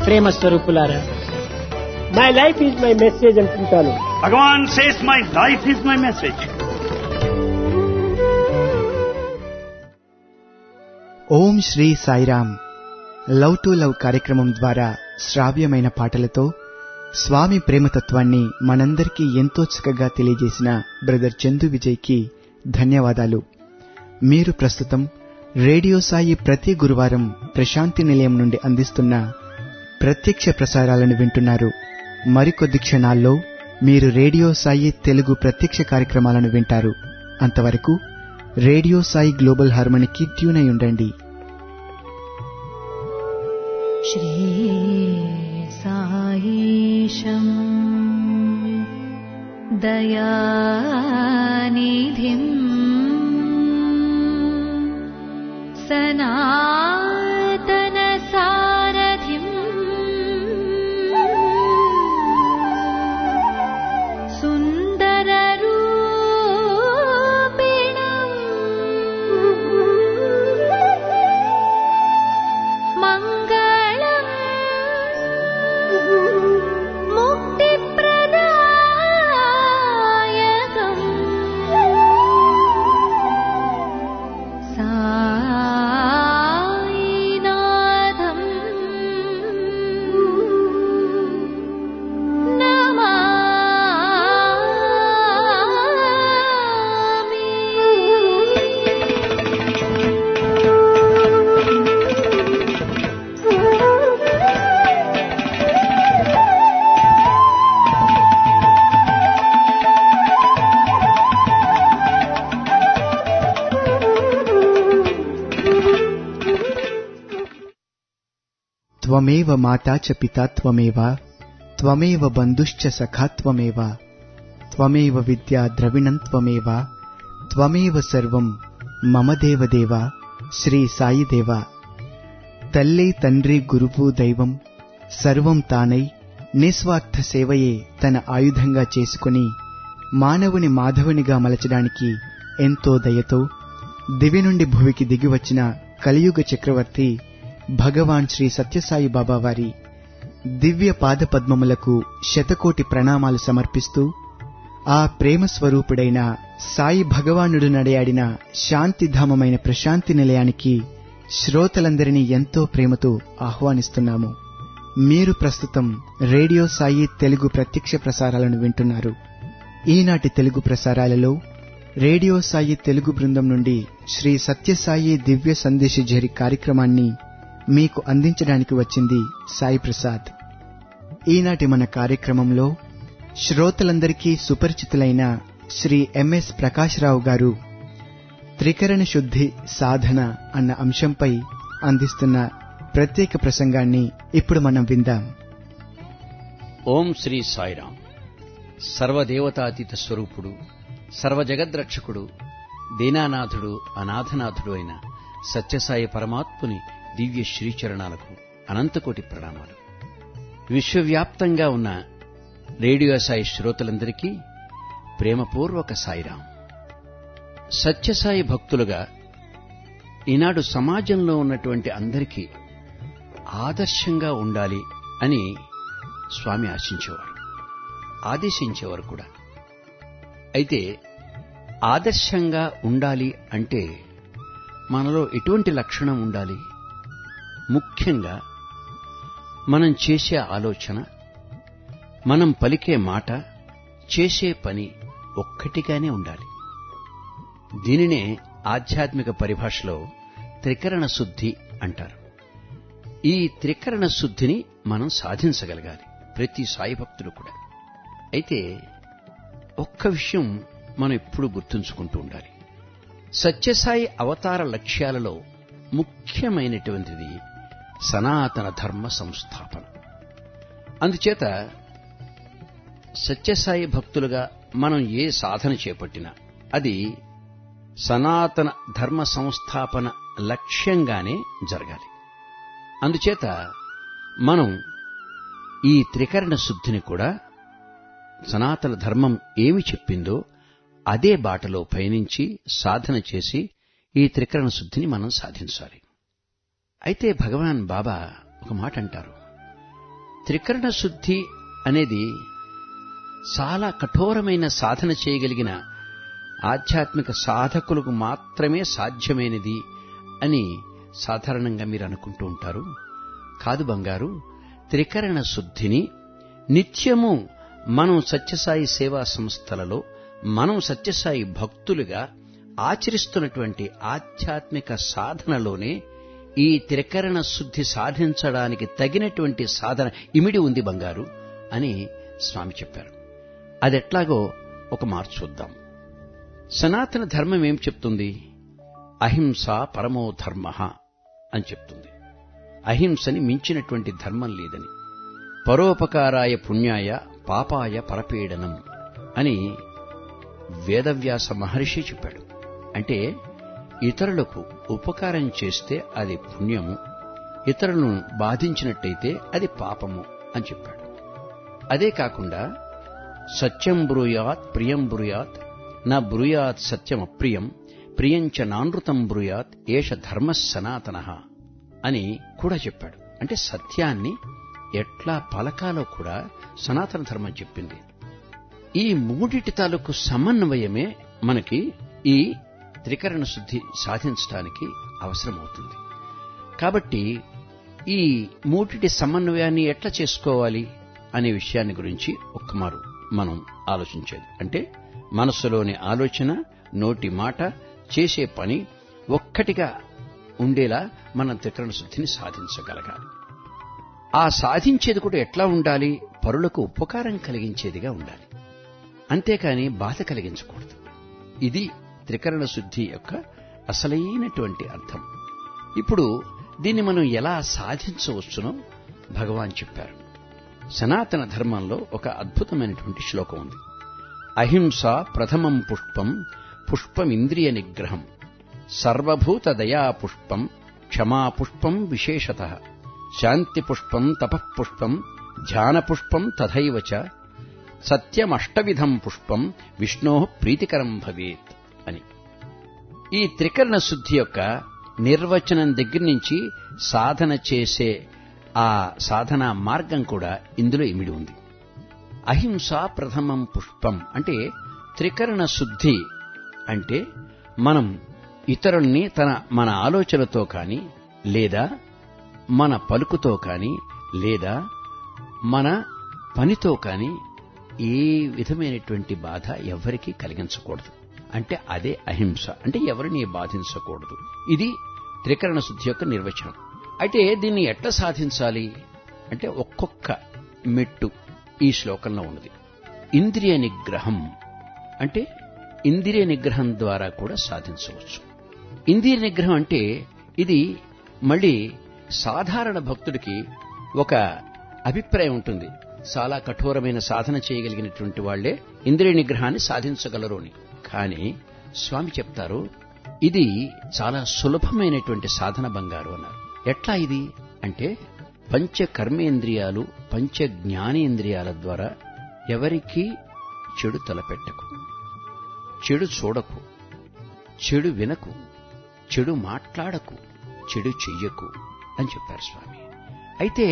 ప్రేమ స్వరూపులారా my life is my message అంటుంటాను Bhagavan says, My life is my message. Om Shri Sairam love to love కార్యక్రమం ద్వారా శ్రావ్యమైన పాటలతో స్వామి ప్రేమతత్వాన్ని మనందరికీ ఎంతో చక్కగా తెలియజేసిన బ్రదర్ చందు విజయ్కి ధన్యవాదాలు మీరు ప్రస్తుతం రేడియో సాయి ప్రతి గురువారం ప్రశాంతి నిలయం నుండి అందిస్తున్న ప్రత్యక్ష ప్రసారాలను వింటున్నారు మరికొద్ది క్షణాల్లో మీరు రేడియో సాయి తెలుగు ప్రత్యక్ష కార్యక్రమాలను వింటారు అంతవరకు రేడియో సాయి గ్లోబల్ హార్మనీకి ట్యూన్ అయి ఉండండి श्रीसायीशम् दयानिधिम् सनातनसारथिम् सुन्दररूपिणम् मङ्गलम् मुक्तिप्रदायकम् सायिनाथम् త్వమేవ మాతా చ పితా త్వమేవ త్వమేవ బంధుశ్చ సఖా త్వమేవ త్వమేవ విద్యా ద్రవిణం త్వమేవ త్వమేవ సర్వం మమ దేవదేవ శ్రీ సాయి దేవ తల్లి తండ్రి గురువు దైవం సర్వం తానై నిస్వార్థ సేవయే తన ఆయుధంగా చేసుకుని మానవుని మాధవునిగా మలచడానికి ఎంతో దయతో దివి నుండి భువికి దిగివచ్చిన కలియుగ చక్రవర్తి భగవాన్ శ్రీ సత్యసాయి బాబా వారి దివ్య పాదపద్మములకు శతకోటి ప్రణామాలు సమర్పిస్తూ ఆ ప్రేమ స్వరూపుడైన సాయి భగవానుడు నడయాడిన శాంతిధామమైన ప్రశాంతి నిలయానికి శ్రోతలందరినీ ఎంతో ప్రేమతో ఆహ్వానిస్తున్నాము మీరు ప్రస్తుతం రేడియో సాయి తెలుగు ప్రత్యక్ష ప్రసారాలను వింటున్నారు ఈనాటి తెలుగు ప్రసారాలలో రేడియో సాయి తెలుగు బృందం నుండి శ్రీ సత్యసాయి దివ్య సందేశజరి కార్యక్రమాన్ని మీకు అందించడానికి వచ్చింది సాయి ప్రసాద్ ఈనాటి మన కార్యక్రమంలో శ్రోతలందరికీ సుపరిచితులైన శ్రీ ఎంఎస్ ప్రకాశ్రావు గారు త్రికరణ శుద్ధి సాధన అన్న అంశంపై అందిస్తున్న ప్రత్యేక ప్రసంగాన్ని ఇప్పుడు మనం విందాం ఓం శ్రీ సాయిరాం సర్వదేవతాతీత స్వరూపుడు సర్వజగద్రక్షకుడు దీనానాథుడు అనాథనాథుడు అయిన సత్యసాయి పరమాత్ముని దివ్య శ్రీచరణాలకు అనంతకోటి ప్రణామాలు విశ్వవ్యాప్తంగా ఉన్న రేడియో సాయి శ్రోతలందరికీ ప్రేమపూర్వక సాయిరాం సత్యసాయి భక్తులుగా ఈనాడు సమాజంలో ఉన్నటువంటి అందరికీ ఆదర్శంగా ఉండాలి అని స్వామి ఆశించేవారు ఆదేశించేవారు కూడా అయితే ఆదర్శంగా ఉండాలి అంటే మనలో ఎటువంటి లక్షణం ఉండాలి ముఖ్యంగా మనం చేసే ఆలోచన మనం పలికే మాట చేసే పని ఒక్కటిగానే ఉండాలి దీనినే ఆధ్యాత్మిక పరిభాషలో త్రికరణ శుద్ధి అంటారు ఈ త్రికరణ శుద్ధిని మనం సాధించగలగాలి ప్రతి సాయి భక్తుడు కూడా అయితే ఒక్క విషయం మనం ఎప్పుడు గుర్తుంచుకుంటూ ఉండాలి సత్యసాయి అవతార లక్ష్యాలలో ముఖ్యమైనటువంటిది సనాతన ధర్మ సంస్థాపన అందుచేత సత్యసాయి భక్తులుగా మనం ఏ సాధన చేపట్టినా అది సనాతన ధర్మ సంస్థాపన లక్ష్యంగానే జరగాలి అందుచేత మనం ఈ త్రికరణ శుద్ధిని కూడా సనాతన ధర్మం ఏమి చెప్పిందో అదే బాటలో పయనించి సాధన చేసి ఈ త్రికరణ శుద్ధిని మనం సాధించాలి అయితే భగవాన్ బాబా ఒక మాట అంటారు త్రికరణ శుద్ధి అనేది చాలా కఠోరమైన సాధన చేయగలిగిన ఆధ్యాత్మిక సాధకులకు మాత్రమే సాధ్యమైనది అని సాధారణంగా మీరు అనుకుంటూ ఉంటారు కాదు బంగారు త్రికరణ శుద్ధిని నిత్యము మనం సత్యసాయి సేవా సంస్థలలో మనం సత్యసాయి భక్తులుగా ఆచరిస్తున్నటువంటి ఆధ్యాత్మిక సాధనలోనే ఈ త్రికరణ శుద్ధి సాధించడానికి తగినటువంటి సాధన ఇమిడి ఉంది బంగారు అని స్వామి చెప్పారు అదెట్లాగో ఒక మార్చు చూద్దాం సనాతన ధర్మం ఏం చెప్తుంది అహింస పరమో ధర్మ అని చెప్తుంది అహింసని మించినటువంటి ధర్మం లేదని పరోపకారాయ పుణ్యాయ పాపాయ పరపీడనం అని వేదవ్యాస మహర్షి చెప్పాడు అంటే ఇతరులకు ఉపకారం చేస్తే అది పుణ్యము ఇతరులను బాధించినట్టయితే అది పాపము అని చెప్పాడు అదే కాకుండా సత్యం బ్రూయాత్ ప్రియం బ్రూయాత్ నా బ్రూయాత్ సత్యం అప్రియం ప్రియంచ నానృతం బ్రూయాత్ ఏష ధర్మ సనాతన అని కూడా చెప్పాడు అంటే సత్యాన్ని ఎట్లా పలకాలో కూడా సనాతన ధర్మం చెప్పింది ఈ మూడిటి తాలూకు సమన్వయమే మనకి ఈ త్రికరణ శుద్ధి సాధించడానికి అవసరమవుతుంది కాబట్టి ఈ మూటిటి సమన్వయాన్ని ఎట్లా చేసుకోవాలి అనే విషయాన్ని గురించి ఒక్కమారు మనం ఆలోచించేది అంటే మనస్సులోని ఆలోచన నోటి మాట చేసే పని ఒక్కటిగా ఉండేలా మనం త్రికరణ శుద్ధిని సాధించగలగాలి ఆ సాధించేది కూడా ఎట్లా ఉండాలి పరులకు ఉపకారం కలిగించేదిగా ఉండాలి అంతేకాని బాధ కలిగించకూడదు ఇది త్రికరణ శుద్ధి యొక్క అసలైనటువంటి అర్థం ఇప్పుడు దీన్ని మనం ఎలా సాధించవచ్చునో భగవాన్ చెప్పారు సనాతన ధర్మంలో ఒక అద్భుతమైనటువంటి శ్లోకం ఉంది అహింస ప్రథమం పుష్పం పుష్పమింద్రియ నిగ్రహం సర్వభూత దయా పుష్పం క్షమా పుష్పం విశేషత శాంతి పుష్పం తపఃపుష్పం ధ్యాన పుష్పం తథైవ చ సత్యమష్టవిధం పుష్పం విష్ణో ప్రీతికరం భవేత్ అని ఈ త్రికరణ శుద్ధి యొక్క నిర్వచనం దగ్గర నుంచి సాధన చేసే ఆ సాధనా మార్గం కూడా ఇందులో ఇమిడి ఉంది అహింస ప్రథమం పుష్పం అంటే త్రికరణ శుద్ధి అంటే మనం ఇతరుల్ని తన మన ఆలోచనతో కానీ లేదా మన పలుకుతో కానీ లేదా మన పనితో కానీ ఏ విధమైనటువంటి బాధ ఎవరికీ కలిగించకూడదు అంటే అదే అహింస అంటే ఎవరిని బాధించకూడదు ఇది త్రికరణ శుద్ధి యొక్క నిర్వచనం అయితే దీన్ని ఎట్లా సాధించాలి అంటే ఒక్కొక్క మెట్టు ఈ శ్లోకంలో ఉన్నది ఇంద్రియ నిగ్రహం అంటే ఇంద్రియ నిగ్రహం ద్వారా కూడా సాధించవచ్చు ఇంద్రియ నిగ్రహం అంటే ఇది మళ్ళీ సాధారణ భక్తుడికి ఒక అభిప్రాయం ఉంటుంది చాలా కఠోరమైన సాధన చేయగలిగినటువంటి వాళ్లే ఇంద్రియ నిగ్రహాన్ని సాధించగలరు అని కానీ స్వామి చెప్తారు ఇది చాలా సులభమైనటువంటి సాధన బంగారు అన్నారు ఎట్లా ఇది అంటే పంచ కర్మేంద్రియాలు పంచ జ్ఞానేంద్రియాల ద్వారా ఎవరికీ చెడు తలపెట్టకు చెడు చూడకు చెడు వినకు చెడు మాట్లాడకు చెడు చెయ్యకు అని చెప్పారు స్వామి అయితే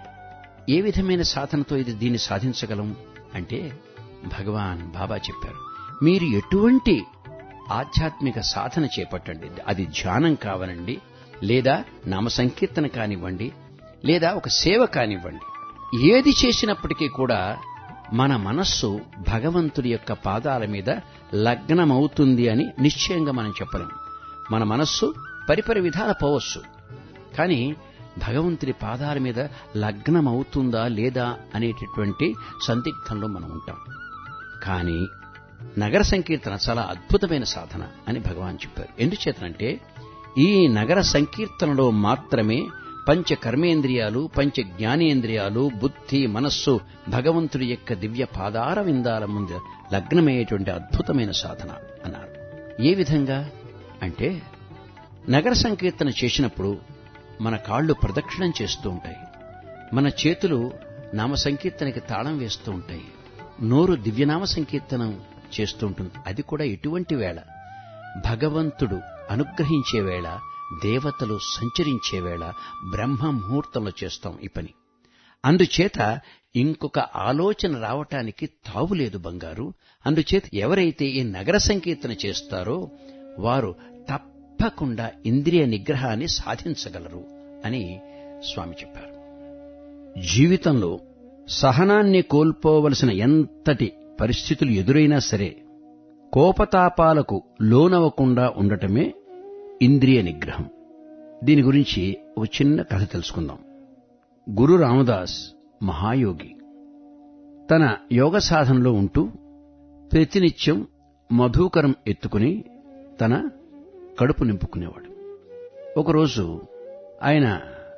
ఏ విధమైన సాధనతో ఇది దీన్ని సాధించగలం అంటే భగవాన్ బాబా చెప్పారు మీరు ఎటువంటి ఆధ్యాత్మిక సాధన చేపట్టండి అది ధ్యానం కావనండి లేదా నామ సంకీర్తన కానివ్వండి లేదా ఒక సేవ కానివ్వండి ఏది చేసినప్పటికీ కూడా మన మనస్సు భగవంతుడి యొక్క పాదాల మీద లగ్నమవుతుంది అని నిశ్చయంగా మనం చెప్పలేం మన మనస్సు పరిపరి విధాల పోవచ్చు కానీ భగవంతుడి పాదాల మీద లగ్నమవుతుందా లేదా అనేటటువంటి సందిగ్ధంలో మనం ఉంటాం కానీ నగర సంకీర్తన చాలా అద్భుతమైన సాధన అని భగవాన్ చెప్పారు ఎందుచేతనంటే ఈ నగర సంకీర్తనలో మాత్రమే పంచ కర్మేంద్రియాలు పంచ జ్ఞానేంద్రియాలు బుద్ధి మనస్సు భగవంతుడి యొక్క దివ్య పాదార విందాల ముందు లగ్నమయ్యేటువంటి అద్భుతమైన సాధన అన్నారు ఏ విధంగా అంటే నగర సంకీర్తన చేసినప్పుడు మన కాళ్ళు ప్రదక్షిణం చేస్తూ ఉంటాయి మన చేతులు నామ సంకీర్తనకి తాళం వేస్తూ ఉంటాయి నోరు దివ్యనామ సంకీర్తనం చేస్తూ ఉంటుంది అది కూడా ఎటువంటి వేళ భగవంతుడు అనుగ్రహించే వేళ దేవతలు సంచరించే వేళ బ్రహ్మ ముహూర్తంలో చేస్తాం ఈ పని అందుచేత ఇంకొక ఆలోచన రావటానికి తావులేదు బంగారు అందుచేత ఎవరైతే ఈ నగర సంకీర్తన చేస్తారో వారు తప్పకుండా ఇంద్రియ నిగ్రహాన్ని సాధించగలరు అని స్వామి చెప్పారు జీవితంలో సహనాన్ని కోల్పోవలసిన ఎంతటి పరిస్థితులు ఎదురైనా సరే కోపతాపాలకు లోనవ్వకుండా ఉండటమే ఇంద్రియ నిగ్రహం దీని గురించి ఒక చిన్న కథ తెలుసుకుందాం గురు రామదాస్ మహాయోగి తన యోగ సాధనలో ఉంటూ ప్రతినిత్యం మధుకరం ఎత్తుకుని తన కడుపు నింపుకునేవాడు ఒకరోజు ఆయన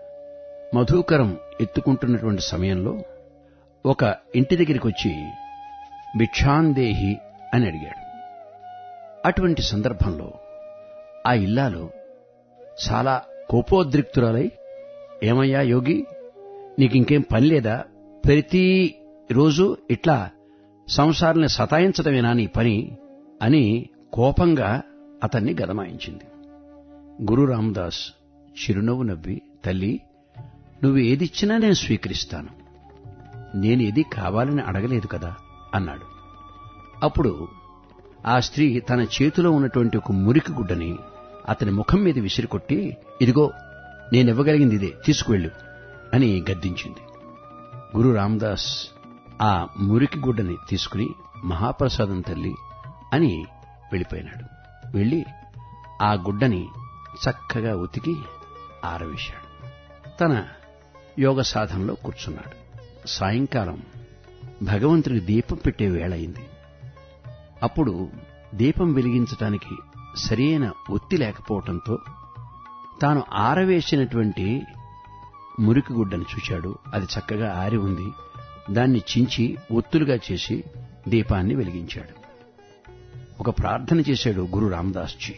మధుకరం ఎత్తుకుంటున్నటువంటి సమయంలో ఒక ఇంటి దగ్గరికి వచ్చి భిక్షాందేహి అని అడిగాడు అటువంటి సందర్భంలో ఆ ఇల్లాలు చాలా కోపోద్రిక్తురాలై ఏమయ్యా యోగి నీకింకేం పని లేదా ప్రతి రోజు ఇట్లా సంసారాన్ని సతాయించడమేనా నీ పని అని కోపంగా అతన్ని గదమాయించింది గురు రామదాస్ చిరునవ్వు నవ్వి తల్లి నువ్వు ఏదిచ్చినా నేను స్వీకరిస్తాను నేనేది కావాలని అడగలేదు కదా అన్నాడు అప్పుడు ఆ స్త్రీ తన చేతిలో ఉన్నటువంటి ఒక మురికి గుడ్డని అతని ముఖం మీద విసిరికొట్టి ఇదిగో నేనివ్వగలిగింది ఇదే తీసుకువెళ్ళు అని గద్దించింది గురు రామదాస్ ఆ మురికి గుడ్డని తీసుకుని మహాప్రసాదం తల్లి అని వెళ్ళిపోయినాడు వెళ్ళి ఆ గుడ్డని చక్కగా ఉతికి ఆరవేశాడు తన యోగ సాధనలో కూర్చున్నాడు సాయంకాలం భగవంతుడికి దీపం పెట్టే వేళ అయింది అప్పుడు దీపం వెలిగించటానికి సరైన ఒత్తి లేకపోవటంతో తాను ఆరవేసినటువంటి మురికి గుడ్డను చూశాడు అది చక్కగా ఆరి ఉంది దాన్ని చించి ఒత్తులుగా చేసి దీపాన్ని వెలిగించాడు ఒక ప్రార్థన చేశాడు గురు రామదాస్జీ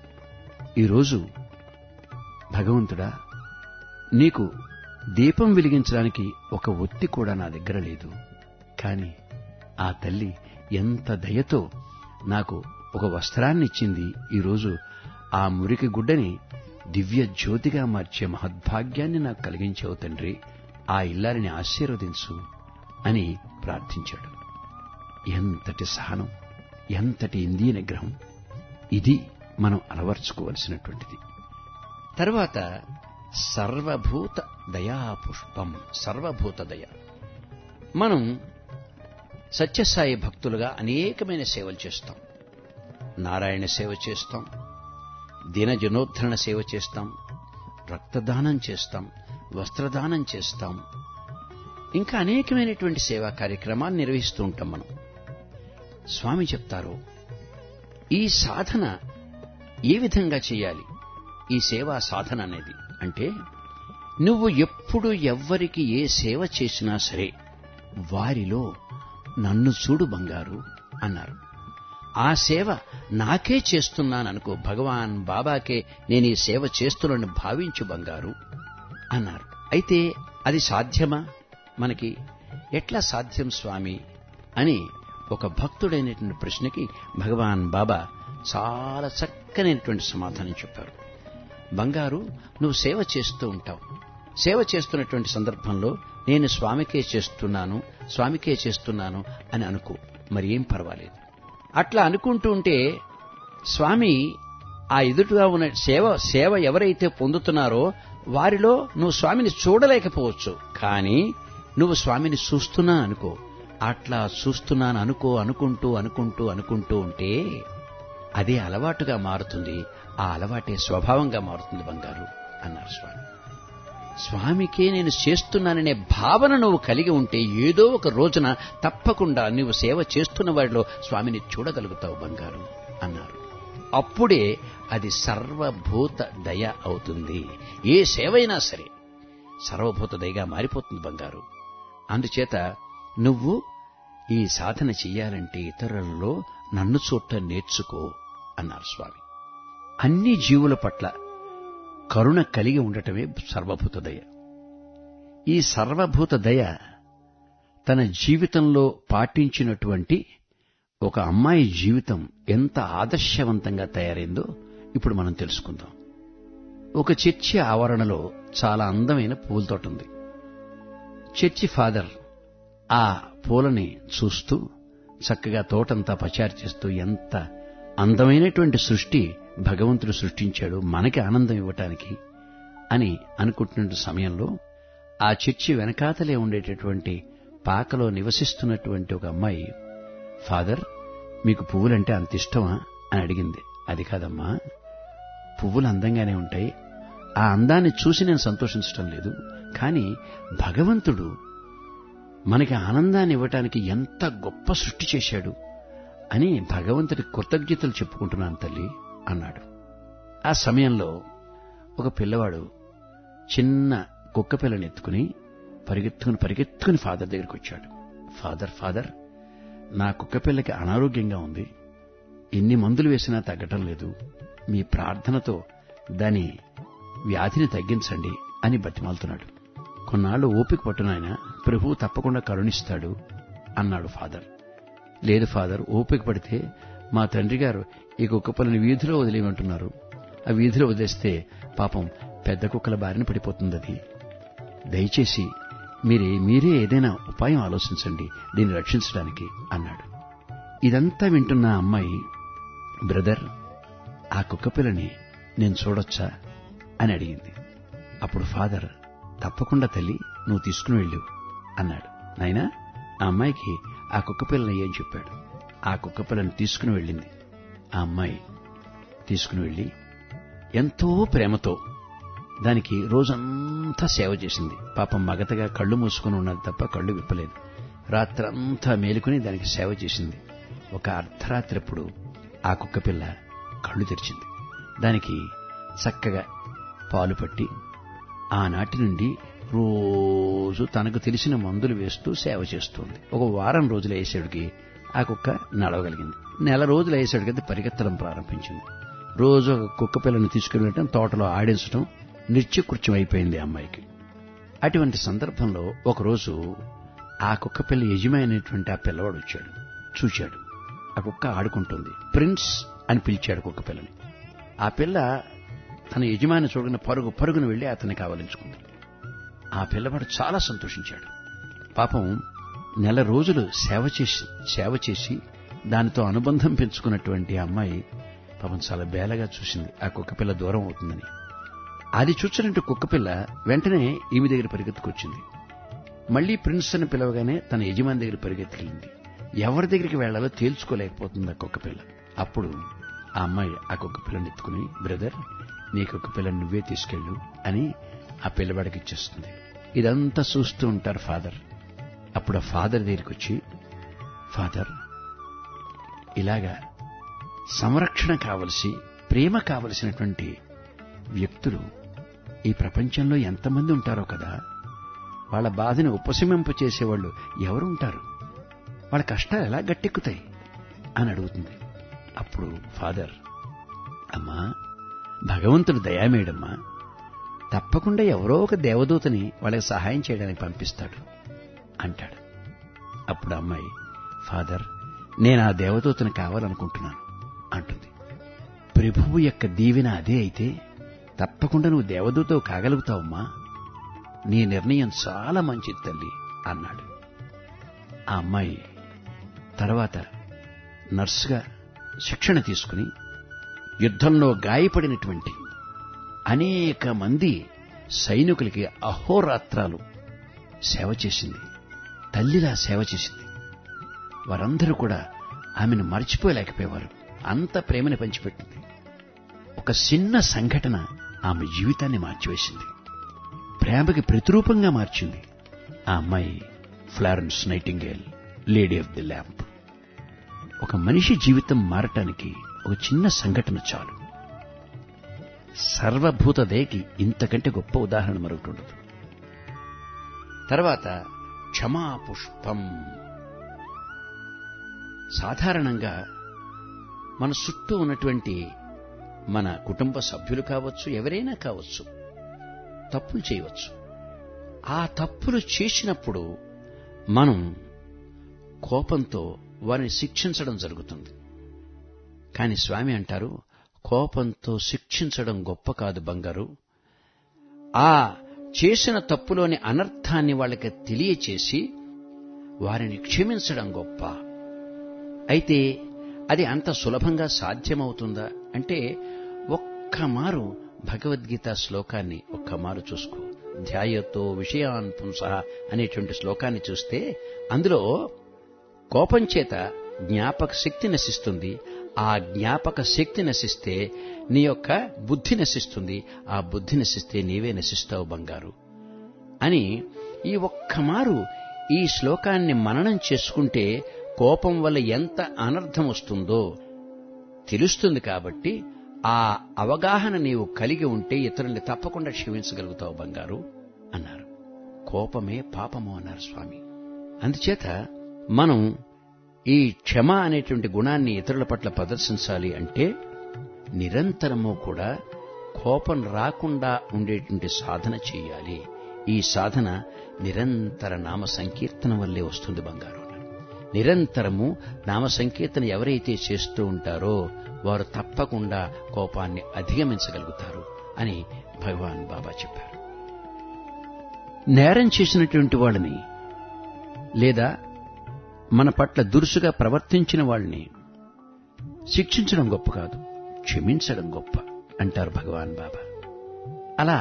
ఈరోజు భగవంతుడా నీకు దీపం వెలిగించడానికి ఒక ఒత్తి కూడా నా దగ్గర లేదు కాని ఆ తల్లి ఎంత దయతో నాకు ఒక వస్త్రాన్ని ఇచ్చింది ఈరోజు ఆ మురికి గుడ్డని దివ్య జ్యోతిగా మార్చే మహద్భాగ్యాన్ని నాకు కలిగించావు తండ్రి ఆ ఇల్లారిని ఆశీర్వదించు అని ప్రార్థించాడు ఎంతటి సహనం ఎంతటి ఇంద్రియ నిగ్రహం ఇది మనం అలవర్చుకోవలసినటువంటిది తర్వాత సర్వభూత దయాపుష్పం సర్వభూత దయ మనం సత్యసాయి భక్తులుగా అనేకమైన సేవలు చేస్తాం నారాయణ సేవ చేస్తాం దినజనోద్ధరణ సేవ చేస్తాం రక్తదానం చేస్తాం వస్త్రదానం చేస్తాం ఇంకా అనేకమైనటువంటి సేవా కార్యక్రమాలు నిర్వహిస్తూ ఉంటాం మనం స్వామి చెప్తారు ఈ సాధన ఏ విధంగా చేయాలి ఈ సేవా సాధన అనేది అంటే నువ్వు ఎప్పుడు ఎవ్వరికి ఏ సేవ చేసినా సరే వారిలో నన్ను చూడు బంగారు అన్నారు ఆ సేవ నాకే చేస్తున్నాననుకో భగవాన్ బాబాకే నేను ఈ సేవ చేస్తున్నానని భావించు బంగారు అన్నారు అయితే అది సాధ్యమా మనకి ఎట్లా సాధ్యం స్వామి అని ఒక భక్తుడైనటువంటి ప్రశ్నకి భగవాన్ బాబా చాలా చక్కనైనటువంటి సమాధానం చెప్పారు బంగారు నువ్వు సేవ చేస్తూ ఉంటావు సేవ చేస్తున్నటువంటి సందర్భంలో నేను స్వామికే చేస్తున్నాను స్వామికే చేస్తున్నాను అని అనుకో మరి ఏం పర్వాలేదు అట్లా అనుకుంటూ ఉంటే స్వామి ఆ ఎదుటిగా ఉన్న సేవ సేవ ఎవరైతే పొందుతున్నారో వారిలో నువ్వు స్వామిని చూడలేకపోవచ్చు కానీ నువ్వు స్వామిని చూస్తున్నా అనుకో అట్లా చూస్తున్నాను అనుకో అనుకుంటూ అనుకుంటూ అనుకుంటూ ఉంటే అదే అలవాటుగా మారుతుంది ఆ అలవాటే స్వభావంగా మారుతుంది బంగారు అన్నారు స్వామి స్వామికే నేను చేస్తున్నాననే భావన నువ్వు కలిగి ఉంటే ఏదో ఒక రోజున తప్పకుండా నువ్వు సేవ చేస్తున్న వారిలో స్వామిని చూడగలుగుతావు బంగారు అన్నారు అప్పుడే అది సర్వభూత దయ అవుతుంది ఏ సేవైనా సరే సర్వభూత దయగా మారిపోతుంది బంగారు అందుచేత నువ్వు ఈ సాధన చెయ్యాలంటే ఇతరులలో నన్ను చూడటం నేర్చుకో అన్నారు స్వామి అన్ని జీవుల పట్ల కరుణ కలిగి ఉండటమే సర్వభూత దయ ఈ సర్వభూత దయ తన జీవితంలో పాటించినటువంటి ఒక అమ్మాయి జీవితం ఎంత ఆదర్శవంతంగా తయారైందో ఇప్పుడు మనం తెలుసుకుందాం ఒక చర్చి ఆవరణలో చాలా అందమైన పూల తోట ఉంది చర్చి ఫాదర్ ఆ పూలని చూస్తూ చక్కగా తోటంతా పచారు చేస్తూ ఎంత అందమైనటువంటి సృష్టి భగవంతుడు సృష్టించాడు మనకి ఆనందం ఇవ్వటానికి అని అనుకుంటున్న సమయంలో ఆ చర్చి వెనకాతలే ఉండేటటువంటి పాకలో నివసిస్తున్నటువంటి ఒక అమ్మాయి ఫాదర్ మీకు పువ్వులంటే అంత ఇష్టమా అని అడిగింది అది కాదమ్మా పువ్వులు అందంగానే ఉంటాయి ఆ అందాన్ని చూసి నేను సంతోషించటం లేదు కానీ భగవంతుడు మనకి ఆనందాన్ని ఇవ్వటానికి ఎంత గొప్ప సృష్టి చేశాడు అని భగవంతుడి కృతజ్ఞతలు చెప్పుకుంటున్నాను తల్లి అన్నాడు ఆ సమయంలో ఒక పిల్లవాడు చిన్న కుక్క పిల్లని ఎత్తుకుని పరిగెత్తుకుని పరిగెత్తుకుని ఫాదర్ దగ్గరికి వచ్చాడు ఫాదర్ ఫాదర్ నా కుక్క పిల్లకి అనారోగ్యంగా ఉంది ఎన్ని మందులు వేసినా తగ్గటం లేదు మీ ప్రార్థనతో దాని వ్యాధిని తగ్గించండి అని బతిమాలుతున్నాడు కొన్నాళ్ళు ఓపిక పట్టునాయన ప్రభువు తప్పకుండా కరుణిస్తాడు అన్నాడు ఫాదర్ లేదు ఫాదర్ ఓపిక పడితే మా తండ్రి గారు ఈ కుక్క పిల్లని వీధిలో వదిలేయమంటున్నారు ఆ వీధిలో వదిలేస్తే పాపం పెద్ద కుక్కల బారిన పడిపోతుంది అది దయచేసి మీరే మీరే ఏదైనా ఉపాయం ఆలోచించండి దీన్ని రక్షించడానికి అన్నాడు ఇదంతా వింటున్న ఆ అమ్మాయి బ్రదర్ ఆ కుక్కపిల్లని నేను చూడొచ్చా అని అడిగింది అప్పుడు ఫాదర్ తప్పకుండా తల్లి నువ్వు తీసుకుని వెళ్ళు అన్నాడు నాయనా ఆ అమ్మాయికి ఆ కుక్కపిల్లని ఏం చెప్పాడు ఆ కుక్కపిల్లని తీసుకుని వెళ్ళింది ఆ అమ్మాయి తీసుకుని వెళ్ళి ఎంతో ప్రేమతో దానికి రోజంతా సేవ చేసింది పాపం మగతగా కళ్ళు మూసుకుని ఉన్నది తప్ప కళ్ళు విప్పలేదు రాత్రంతా మేలుకుని దానికి సేవ చేసింది ఒక అర్ధరాత్రప్పుడు ఆ కుక్కపిల్ల కళ్ళు తెరిచింది దానికి చక్కగా పాలు పట్టి ఆనాటి నుండి రోజు తనకు తెలిసిన మందులు వేస్తూ సేవ చేస్తుంది ఒక వారం రోజులు వేసేటికి ఆ కుక్క నడవగలిగింది నెల రోజులు వేసేటికి పరిగెత్తడం ప్రారంభించింది రోజు ఒక కుక్క పిల్లని తీసుకుని వెళ్ళటం తోటలో ఆడించడం నిత్యకృత్యం అయిపోయింది అమ్మాయికి అటువంటి సందర్భంలో ఒకరోజు ఆ కుక్క పిల్ల యజమానైనటువంటి ఆ పిల్లవాడు వచ్చాడు చూశాడు ఆ కుక్క ఆడుకుంటుంది ప్రిన్స్ అని పిలిచాడు కుక్క పిల్లని ఆ పిల్ల తన యజమాని చూడని పరుగు పరుగున వెళ్లి అతన్ని కావలించుకుంది ఆ పిల్లవాడు చాలా సంతోషించాడు పాపం నెల రోజులు సేవ చేసి సేవ చేసి దానితో అనుబంధం పెంచుకున్నటువంటి ఆ అమ్మాయి పాపం చాలా బేలగా చూసింది ఆ కుక్కపిల్ల దూరం అవుతుందని అది చూచినట్టు కుక్కపిల్ల వెంటనే ఈమె దగ్గర పరిగెత్తుకొచ్చింది మళ్లీ ప్రిన్స్ అని పిలవగానే తన యజమాని దగ్గర పరిగెత్తుకెళ్ళింది ఎవరి దగ్గరికి వెళ్లాలో తేల్చుకోలేకపోతుంది ఆ కుక్కపిల్ల అప్పుడు ఆ అమ్మాయి ఆ కుక్కపిల్లని ఎత్తుకుని బ్రదర్ నీ కుక్కపిల్లని నువ్వే తీసుకెళ్ళు అని ఆ పిల్లవాడికి ఇచ్చేస్తుంది ఇదంతా చూస్తూ ఉంటారు ఫాదర్ అప్పుడు ఆ ఫాదర్ దగ్గరికి వచ్చి ఫాదర్ ఇలాగా సంరక్షణ కావలసి ప్రేమ కావలసినటువంటి వ్యక్తులు ఈ ప్రపంచంలో ఎంతమంది ఉంటారో కదా వాళ్ళ బాధని ఉపశమింప చేసేవాళ్ళు ఎవరుంటారు వాళ్ళ కష్టాలు ఎలా గట్టెక్కుతాయి అని అడుగుతుంది అప్పుడు ఫాదర్ అమ్మా భగవంతుడు దయామేడమ్మా తప్పకుండా ఎవరో ఒక దేవదూతని వాళ్ళకి సహాయం చేయడానికి పంపిస్తాడు అంటాడు అప్పుడు అమ్మాయి ఫాదర్ నేను ఆ దేవదూతని కావాలనుకుంటున్నాను అంటుంది ప్రభువు యొక్క దీవెన అదే అయితే తప్పకుండా నువ్వు దేవదూతవు కాగలుగుతావమ్మా నీ నిర్ణయం చాలా మంచిది తల్లి అన్నాడు ఆ అమ్మాయి తర్వాత నర్సుగా శిక్షణ తీసుకుని యుద్ధంలో గాయపడినటువంటి అనేక మంది సైనికులకి అహోరాత్రాలు సేవ చేసింది తల్లిలా సేవ చేసింది వారందరూ కూడా ఆమెను మర్చిపోలేకపోయేవారు అంత ప్రేమని పంచిపెట్టింది ఒక చిన్న సంఘటన ఆమె జీవితాన్ని మార్చివేసింది ప్రేమకి ప్రతిరూపంగా మార్చింది ఆ అమ్మాయి Florence Nightingale lady of the lamp ఒక మనిషి జీవితం మారటానికి ఒక చిన్న సంఘటన చాలు సర్వభూత దయకి ఇంతకంటే గొప్ప ఉదాహరణ మరొకటి ఉండదు తర్వాత క్షమాపుష్పం సాధారణంగా మన చుట్టూ ఉన్నటువంటి మన కుటుంబ సభ్యులు కావచ్చు ఎవరైనా కావచ్చు తప్పులు చేయవచ్చు ఆ తప్పులు చేసినప్పుడు మనం కోపంతో వారిని శిక్షించడం జరుగుతుంది కాని స్వామి అంటారు కోపంతో శిక్షించడం గొప్ప కాదు బంగారు ఆ చేసిన తప్పులోని అనర్థాన్ని వాళ్ళకి తెలియచేసి వారిని క్షమించడం గొప్ప అయితే అది అంత సులభంగా సాధ్యమవుతుందా అంటే ఒక్క మారు భగవద్గీత శ్లోకాన్ని ఒక్క మారు చూసుకో ధ్యాయతో విషయాన్ పుంస అనేటువంటి శ్లోకాన్ని చూస్తే అందులో కోపం చేత జ్ఞాపక శక్తి నశిస్తుంది ఆ జ్ఞాపక శక్తి నశిస్తే నీ యొక్క బుద్ధి నశిస్తుంది ఆ బుద్ధి నశిస్తే నీవే నశిస్తావు బంగారు అని ఈ ఒక్క మారు ఈ శ్లోకాన్ని మననం చేసుకుంటే కోపం వల్ల ఎంత అనర్థం వస్తుందో తెలుస్తుంది కాబట్టి ఆ అవగాహన నీవు కలిగి ఉంటే ఇతరుల్ని తప్పకుండా క్షమించగలుగుతావు బంగారు అన్నారు కోపమే పాపము అన్నారు స్వామి అందుచేత మనం ఈ క్షమ అనేటువంటి గుణాన్ని ఇతరుల పట్ల ప్రదర్శించాలి అంటే నిరంతరము కూడా కోపం రాకుండా ఉండేటువంటి సాధన చేయాలి ఈ సాధన నిరంతర నామ సంకీర్తన వల్లే వస్తుంది బంగారు నిరంతరము నామ సంకీర్తన ఎవరైతే చేస్తూ ఉంటారో వారు తప్పకుండా కోపాన్ని అధిగమించగలుగుతారు అని భగవాన్ బాబా చెప్పారు నేరం చేసినటువంటి వాళ్ళని లేదా మన పట్ల దురుసుగా ప్రవర్తించిన వాళ్ళని శిక్షించడం గొప్ప కాదు క్షమించడం గొప్ప అంటారు భగవాన్ బాబా అలా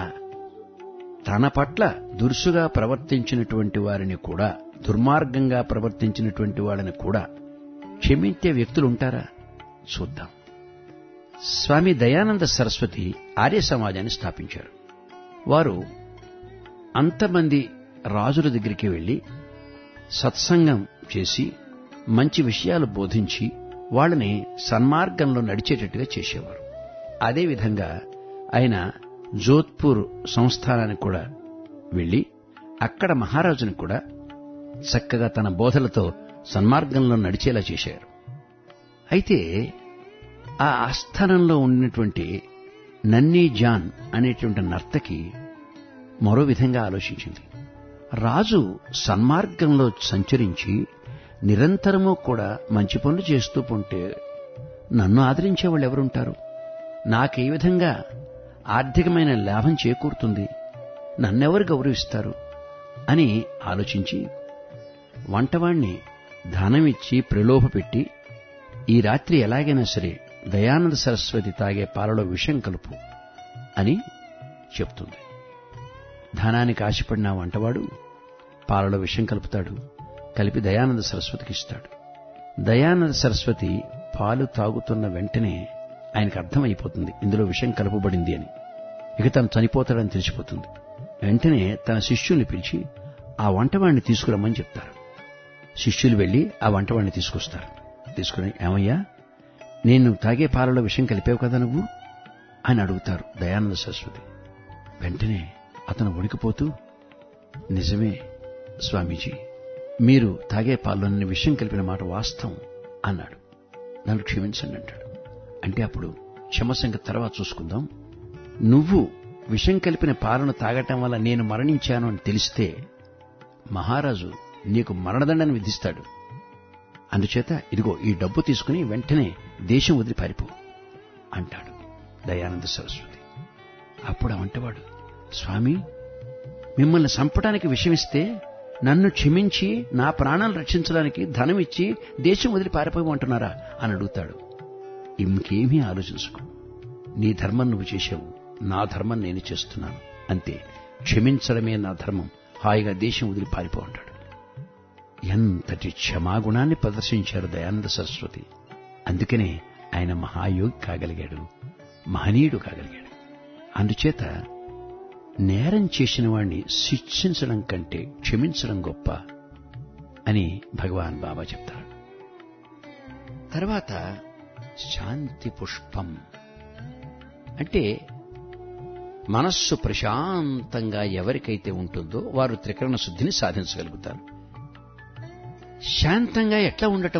తన పట్ల దురుసుగా ప్రవర్తించినటువంటి వారిని కూడా దుర్మార్గంగా ప్రవర్తించినటువంటి వాళ్ళని కూడా క్షమించే వ్యక్తులు ఉంటారా చూద్దాం స్వామి దయానంద సరస్వతి ఆర్య సమాజాన్ని స్థాపించారు వారు అంతమంది రాజుల దగ్గరికి వెళ్లి సత్సంగం చేసి మంచి విషయాలు బోధించి వాళ్ళని సన్మార్గంలో నడిచేటట్టుగా చేసేవారు అదేవిధంగా ఆయన జోధ్పూర్ సంస్థానానికి కూడా వెళ్లి అక్కడ మహారాజుని కూడా చక్కగా తన బోధలతో సన్మార్గంలో నడిచేలా చేశారు అయితే ఆ ఆస్థానంలో ఉన్నటువంటి నన్నీ జాన్ అనేటువంటి నర్తకి మరో విధంగా ఆలోచించింది రాజు సన్మార్గంలో సంచరించి నిరంతరము కూడా మంచి పనులు చేస్తూ ఉంటే నన్ను ఆదరించే వాళ్ళు ఎవరుంటారు నాకే విధంగా ఆర్థికమైన లాభం చేకూరుతుంది నన్నెవరు గౌరవిస్తారు అని ఆలోచించి వంటవాణ్ణి ధనమిచ్చి ప్రలోభపెట్టి ఈ రాత్రి ఎలాగైనా సరే దయానంద సరస్వతి తాగే పాలలో విషం కలుపు అని చెప్తుంది ధనానికి ఆశపడిన వంటవాడు పాలలో విషం కలుపుతాడు కలిపి దయానంద సరస్వతికి ఇస్తాడు దయానంద సరస్వతి పాలు తాగుతున్న వెంటనే ఆయనకు అర్థమైపోతుంది ఇందులో విషం కలుపబడింది అని ఇక తను చనిపోతాడని తెలిసిపోతుంది వెంటనే తన శిష్యుల్ని పిలిచి ఆ వంటవాణ్ణి తీసుకురమ్మని చెప్తారు శిష్యులు వెళ్లి ఆ వంటవాణ్ణి తీసుకొస్తారు తీసుకుని ఏమయ్యా నేను తాగే పాలలో విషం కలిపావు కదా నువ్వు అని అడుగుతారు దయానంద సరస్వతి వెంటనే అతను వణికిపోతూ నిజమే స్వామీజీ మీరు తాగే పాల్లో నేను విషయం కలిపిన మాట వాస్తవం అన్నాడు నన్ను క్షమించండి అంటాడు అంటే అప్పుడు క్షమ సంగతి తర్వాత చూసుకుందాం నువ్వు విషం కలిపిన పాలను తాగటం వల్ల నేను మరణించాను అని తెలిస్తే మహారాజు నీకు మరణదండని విధిస్తాడు అందుచేత ఇదిగో ఈ డబ్బు తీసుకుని వెంటనే దేశం వదిలి పారిపో అంటాడు దయానంద సరస్వతి అప్పుడు ఆ వంటవాడు స్వామి మిమ్మల్ని చంపడానికి విషమిస్తే నన్ను క్షమించి నా ప్రాణాలు రక్షించడానికి ధనం ఇచ్చి దేశం వదిలి పారిపోయమంటున్నారా అని అడుగుతాడు ఇంకేమీ ఆలోచించుకో నీ ధర్మం నువ్వు చేసావు నా ధర్మం నేను చేస్తున్నాను అంతే క్షమించడమే నా ధర్మం హాయిగా దేశం వదిలి పారిపో అంటాడు ఎంతటి క్షమాగుణాన్ని ప్రదర్శించారు దయానంద సరస్వతి అందుకనే ఆయన మహాయోగి కాగలిగాడు మహనీయుడు కాగలిగాడు అందుచేత నేరం చేసిన వాణ్ణి శిక్షించడం కంటే క్షమించడం గొప్ప అని భగవాన్ బాబా చెప్తారు తర్వాత శాంతి పుష్పం అంటే మనస్సు ప్రశాంతంగా ఎవరికైతే ఉంటుందో వారు త్రికరణ శుద్ధిని సాధించగలుగుతారు శాంతంగా ఎట్లా ఉండటం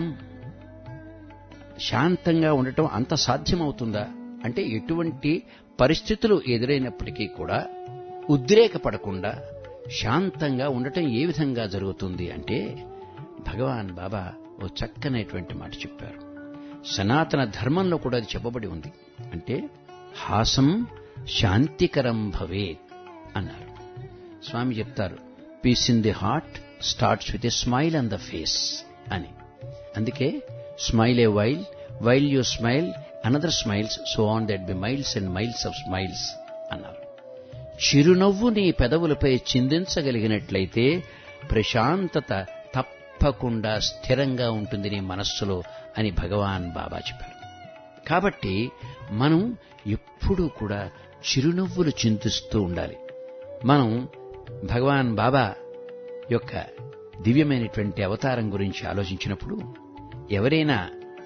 శాంతంగా ఉండటం అంత సాధ్యమవుతుందా అంటే ఎటువంటి పరిస్థితులు ఎదురైనప్పటికీ కూడా ఉద్రేకపడకుండా శాంతంగా ఉండటం ఏ విధంగా జరుగుతుంది అంటే భగవాన్ బాబా ఓ చక్కనైనటువంటి మాట చెప్పారు సనాతన ధర్మంలో కూడా అది చెప్పబడి ఉంది అంటే హాసం శాంతికరం భవేత్ అన్నారు స్వామి చెప్తారు peace in the heart starts with a smile on the face అని అందుకే smile a while while you smile another smiles so on that be miles and miles of smiles అన్నారు చిరునవ్వు నీ పెదవులపై చిందించగలిగినట్లయితే ప్రశాంతత తప్పకుండా స్థిరంగా ఉంటుంది నీ మనస్సులో అని భగవాన్ బాబా చెప్పారు కాబట్టి మనం ఎప్పుడూ కూడా చిరునవ్వులు చింతిస్తూ ఉండాలి మనం భగవాన్ బాబా యొక్క దివ్యమైనటువంటి అవతారం గురించి ఆలోచించినప్పుడు ఎవరైనా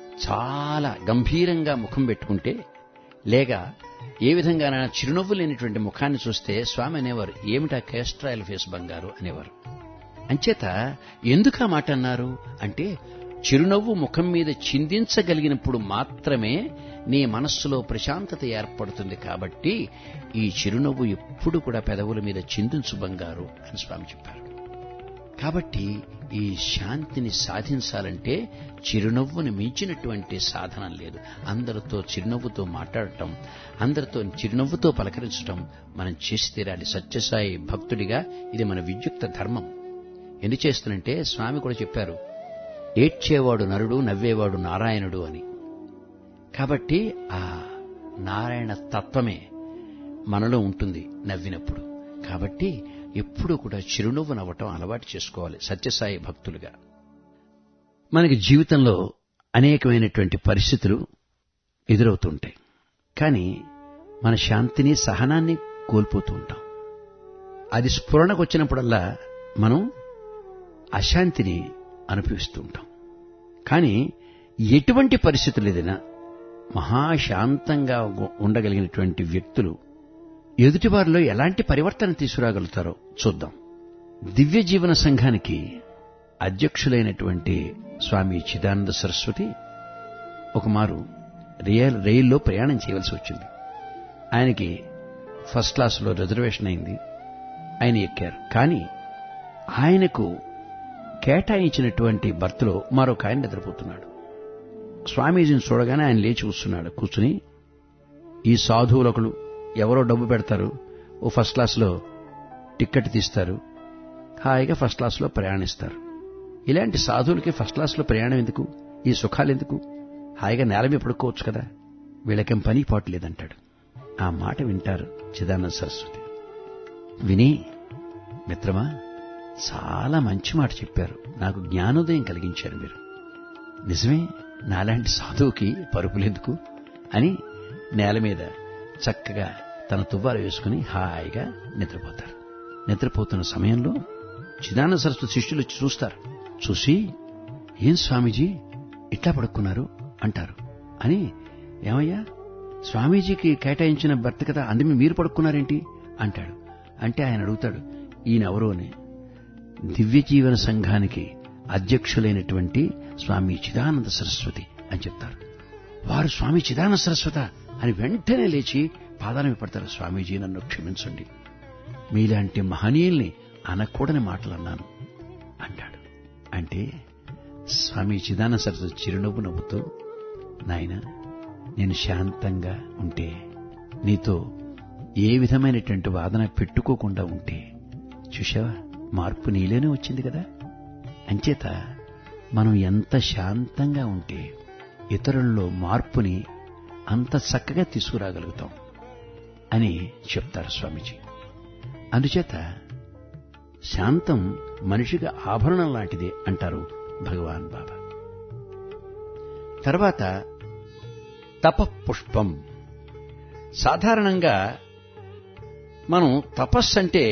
చాలా గంభీరంగా ముఖం పెట్టుకుంటే లేక ఏ విధంగానైనా చిరునవ్వు లేనిటువంటి ముఖాన్ని చూస్తే స్వామి అనేవారు ఏమిటా కేస్ట్రాయల్ ఫేస్ బంగారు అనేవారు అంచేత ఎందుకు ఆ మాట అన్నారు అంటే చిరునవ్వు ముఖం మీద చిందించగలిగినప్పుడు మాత్రమే నీ మనస్సులో ప్రశాంతత ఏర్పడుతుంది కాబట్టి ఈ చిరునవ్వు ఎప్పుడు కూడా పెదవుల మీద చిందించు బంగారు అని స్వామి చెప్పారు కాబట్టి ఈ శాంతిని సాధించాలంటే చిరునవ్వుని మించినటువంటి సాధనం లేదు అందరితో చిరునవ్వుతో మాట్లాడటం అందరితో చిరునవ్వుతో పలకరించటం మనం చేసి తీరాలి సత్యసాయి భక్తుడిగా ఇది మన విద్యుక్త ధర్మం ఎందుకు చేస్తున్నంటే స్వామి కూడా చెప్పారు ఏడ్చేవాడు నరుడు నవ్వేవాడు నారాయణుడు అని కాబట్టి ఆ నారాయణ తత్వమే మనలో ఉంటుంది నవ్వినప్పుడు కాబట్టి ఎప్పుడూ కూడా చిరునవ్వు నవ్వటం అలవాటు చేసుకోవాలి సత్యసాయి భక్తులుగా మనకి జీవితంలో అనేకమైనటువంటి పరిస్థితులు ఎదురవుతుంటాయి కానీ మన శాంతిని సహనాన్ని కోల్పోతూ ఉంటాం అది స్ఫురణకు వచ్చినప్పుడల్లా మనం అశాంతిని అనుభవిస్తూ ఉంటాం కానీ ఎటువంటి పరిస్థితులు ఏదైనా మహాశాంతంగా ఉండగలిగినటువంటి వ్యక్తులు ఎదుటివారిలో ఎలాంటి పరివర్తన తీసుకురాగలుగుతారో చూద్దాం దివ్య జీవన సంఘానికి అధ్యక్షులైనటువంటి స్వామి చిదానంద సరస్వతి ఒకమారు రియల్ రైల్లో ప్రయాణం చేయవలసి వచ్చింది ఆయనకి ఫస్ట్ క్లాసులో రిజర్వేషన్ అయింది ఆయన ఎక్కారు కానీ ఆయనకు కేటాయించినటువంటి బర్త్లో మరొక ఆయన నిద్రపోతున్నాడు స్వామీజీని చూడగానే ఆయన లేచి కూర్చున్నాడు కూర్చుని ఈ సాధువులొకలు ఎవరో డబ్బు పెడతారు ఓ ఫస్ట్ క్లాస్లో టిక్కెట్ తీస్తారు హాయిగా ఫస్ట్ క్లాస్లో ప్రయాణిస్తారు ఇలాంటి సాధువులకి ఫస్ట్ క్లాస్లో ప్రయాణం ఎందుకు ఈ సుఖాలు ఎందుకు హాయిగా నేల మీద పడుకోవచ్చు కదా వీళ్ళకేం పని పాటు లేదంటాడు ఆ మాట వింటారు చిదానంద సరస్వతి విని మిత్రమా చాలా మంచి మాట చెప్పారు నాకు జ్ఞానోదయం కలిగించారు మీరు నిజమే నాలాంటి సాధువుకి పరుపులెందుకు అని నేల మీద చక్కగా తన తువ్వాలు వేసుకుని హాయిగా నిద్రపోతారు నిద్రపోతున్న సమయంలో చిదానంద సరస్వతి శిష్యులు వచ్చి చూస్తారు చూసి ఏం స్వామీజీ ఇట్లా పడుకున్నారు అంటారు అని ఏమయ్యా స్వామీజీకి కేటాయించిన భర్త కదా అందుమే మీరు పడుకున్నారేంటి అంటాడు అంటే ఆయన అడుగుతాడు ఈయనెవరు అని దివ్య జీవన సంఘానికి అధ్యక్షులైనటువంటి స్వామి చిదానంద సరస్వతి అని చెప్తారు వారు స్వామి చిదానంద సరస్వత అని వెంటనే లేచి పాదాలను పడతారు స్వామీజీ నన్ను క్షమించండి మీలాంటి మహనీయుల్ని అనకూడని మాటలు అన్నాను అంటాడు అంటే స్వామి చిదానంద సరస్వతి చిరునవ్వు నవ్వుతూ నాయన నేను శాంతంగా ఉంటే నీతో ఏ విధమైనటువంటి వాదన పెట్టుకోకుండా ఉంటే చూశావా మార్పు నీలోనే వచ్చింది కదా అంచేత మనం ఎంత శాంతంగా ఉంటే ఇతరుల్లో మార్పుని అంత చక్కగా తీసుకురాగలుగుతాం అని చెప్తారు స్వామీజీ అందుచేత శాంతం మనిషికి ఆభరణం లాంటిదే అంటారు భగవాన్ బాబా తర్వాత తపపుష్పం సాధారణంగా మనం తపస్సు అంటే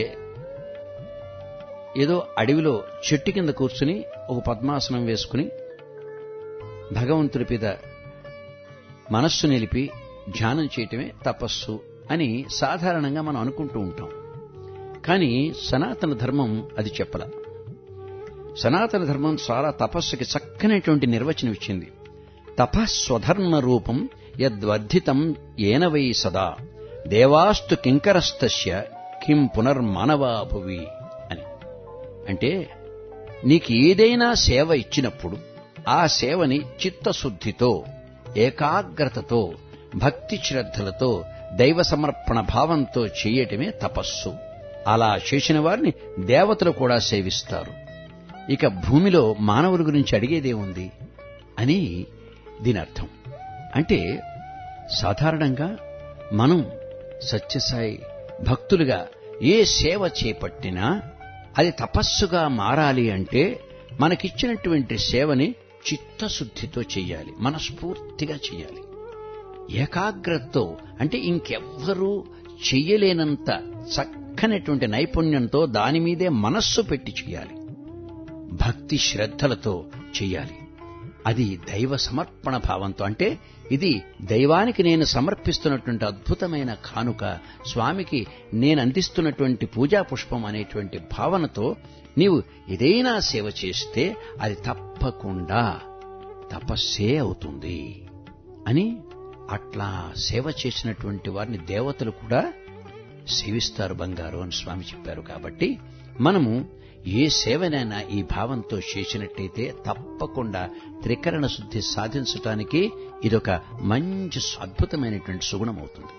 ఏదో అడవిలో చెట్టు కింద కూర్చుని ఒక పద్మాసనం వేసుకుని భగవంతుడి మీద మనస్సు నిలిపి ధ్యానం చేయటమే తపస్సు అని సాధారణంగా మనం అనుకుంటూ ఉంటాం కానీ సనాతన ధర్మం అది చెప్పల సనాతన ధర్మం చాలా తపస్సుకి చక్కనటువంటి నిర్వచనం ఇచ్చింది తపస్వధర్మ రూపం యద్వర్ధితం ఏన వై సదా దేవాస్తు కింకరస్తస్య కిం పునర్మానవా భువి అని అంటే నీకు ఏదైనా సేవ ఇచ్చినప్పుడు ఆ సేవని చిత్తశుద్ధితో ఏకాగ్రతతో భక్తి శ్రద్ధలతో దైవ సమర్పణ భావంతో చేయటమే తపస్సు అలా చేసిన వారిని దేవతలు కూడా సేవిస్తారు ఇక భూమిలో మానవుల గురించి అడిగేదే ఉంది అని దీని అర్థం అంటే సాధారణంగా మనం సత్యసాయి భక్తులుగా ఏ సేవ చేపట్టినా అది తపస్సుగా మారాలి అంటే మనకిచ్చినటువంటి సేవని చిత్తశుద్ధితో చెయ్యాలి మనస్ఫూర్తిగా చెయ్యాలి ఏకాగ్రతతో అంటే ఇంకెవ్వరూ చెయ్యలేనంత చక్కనటువంటి నైపుణ్యంతో దాని మీదే మనస్సు పెట్టి చెయ్యాలి భక్తి శ్రద్ధలతో చెయ్యాలి అది దైవ సమర్పణ భావంతో అంటే ఇది దైవానికి నేను సమర్పిస్తున్నటువంటి అద్భుతమైన కానుక స్వామికి నేను అందిస్తున్నటువంటి పూజా పుష్పం అనేటువంటి భావనతో నీవు ఏదైనా సేవ చేస్తే అది తప్పకుండా తపస్సే అవుతుంది అని అట్లా సేవ చేసినటువంటి వారిని దేవతలు కూడా సేవిస్తారు బంగారు అని స్వామి చెప్పారు కాబట్టి మనము ఏ సేవనైనా ఈ భావంతో చేసినట్టయితే తప్పకుండా త్రికరణ శుద్ధి సాధించటానికి ఇదొక మంచి అద్భుతమైనటువంటి సుగుణం అవుతుంది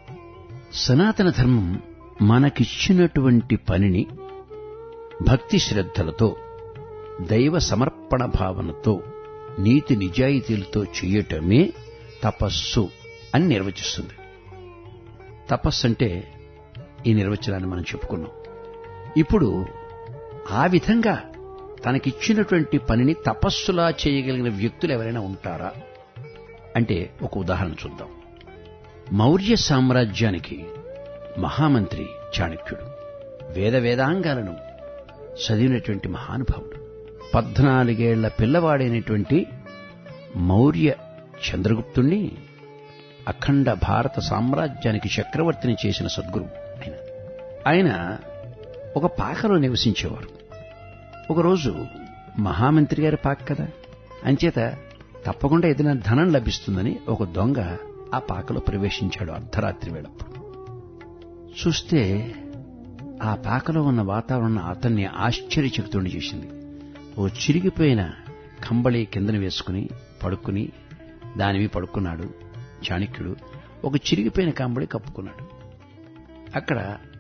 సనాతన ధర్మం మనకిచ్చినటువంటి పనిని భక్తి శ్రద్ధలతో దైవ సమర్పణ భావనతో నీతి నిజాయితీలతో చేయటమే తపస్సు అని నిర్వచిస్తుంది తపస్సు అంటే ఈ నిర్వచనాన్ని మనం చెప్పుకున్నాం ఇప్పుడు ఆ విధంగా తనకిచ్చినటువంటి పనిని తపస్సులా చేయగలిగిన వ్యక్తులు ఎవరైనా ఉంటారా అంటే ఒక ఉదాహరణ చూద్దాం మౌర్య సామ్రాజ్యానికి మహామంత్రి చాణక్యుడు వేద వేదాంగాలను చదివినటువంటి మహానుభావుడు పద్నాలుగేళ్ల పిల్లవాడైనటువంటి మౌర్య చంద్రగుప్తుణ్ణి అఖండ భారత సామ్రాజ్యానికి చక్రవర్తిని చేసిన సద్గురు ఆయన ఆయన ఒక పాకలో నివసించేవారు ఒకరోజు మహామంత్రి గారి పాక కదా అంచేత తప్పకుండా ఏదైనా ధనం లభిస్తుందని ఒక దొంగ ఆ పాకలో ప్రవేశించాడు అర్ధరాత్రి వేళప్పుడు చూస్తే ఆ పాకలో ఉన్న వాతావరణం అతన్ని ఆశ్చర్యచకితుడిని చేసింది ఓ చిరిగిపోయిన కంబళి కిందన వేసుకుని పడుకుని దానివి పడుకున్నాడు చాణక్యుడు ఒక చిరిగిపోయిన కంబళి కప్పుకున్నాడు అక్కడ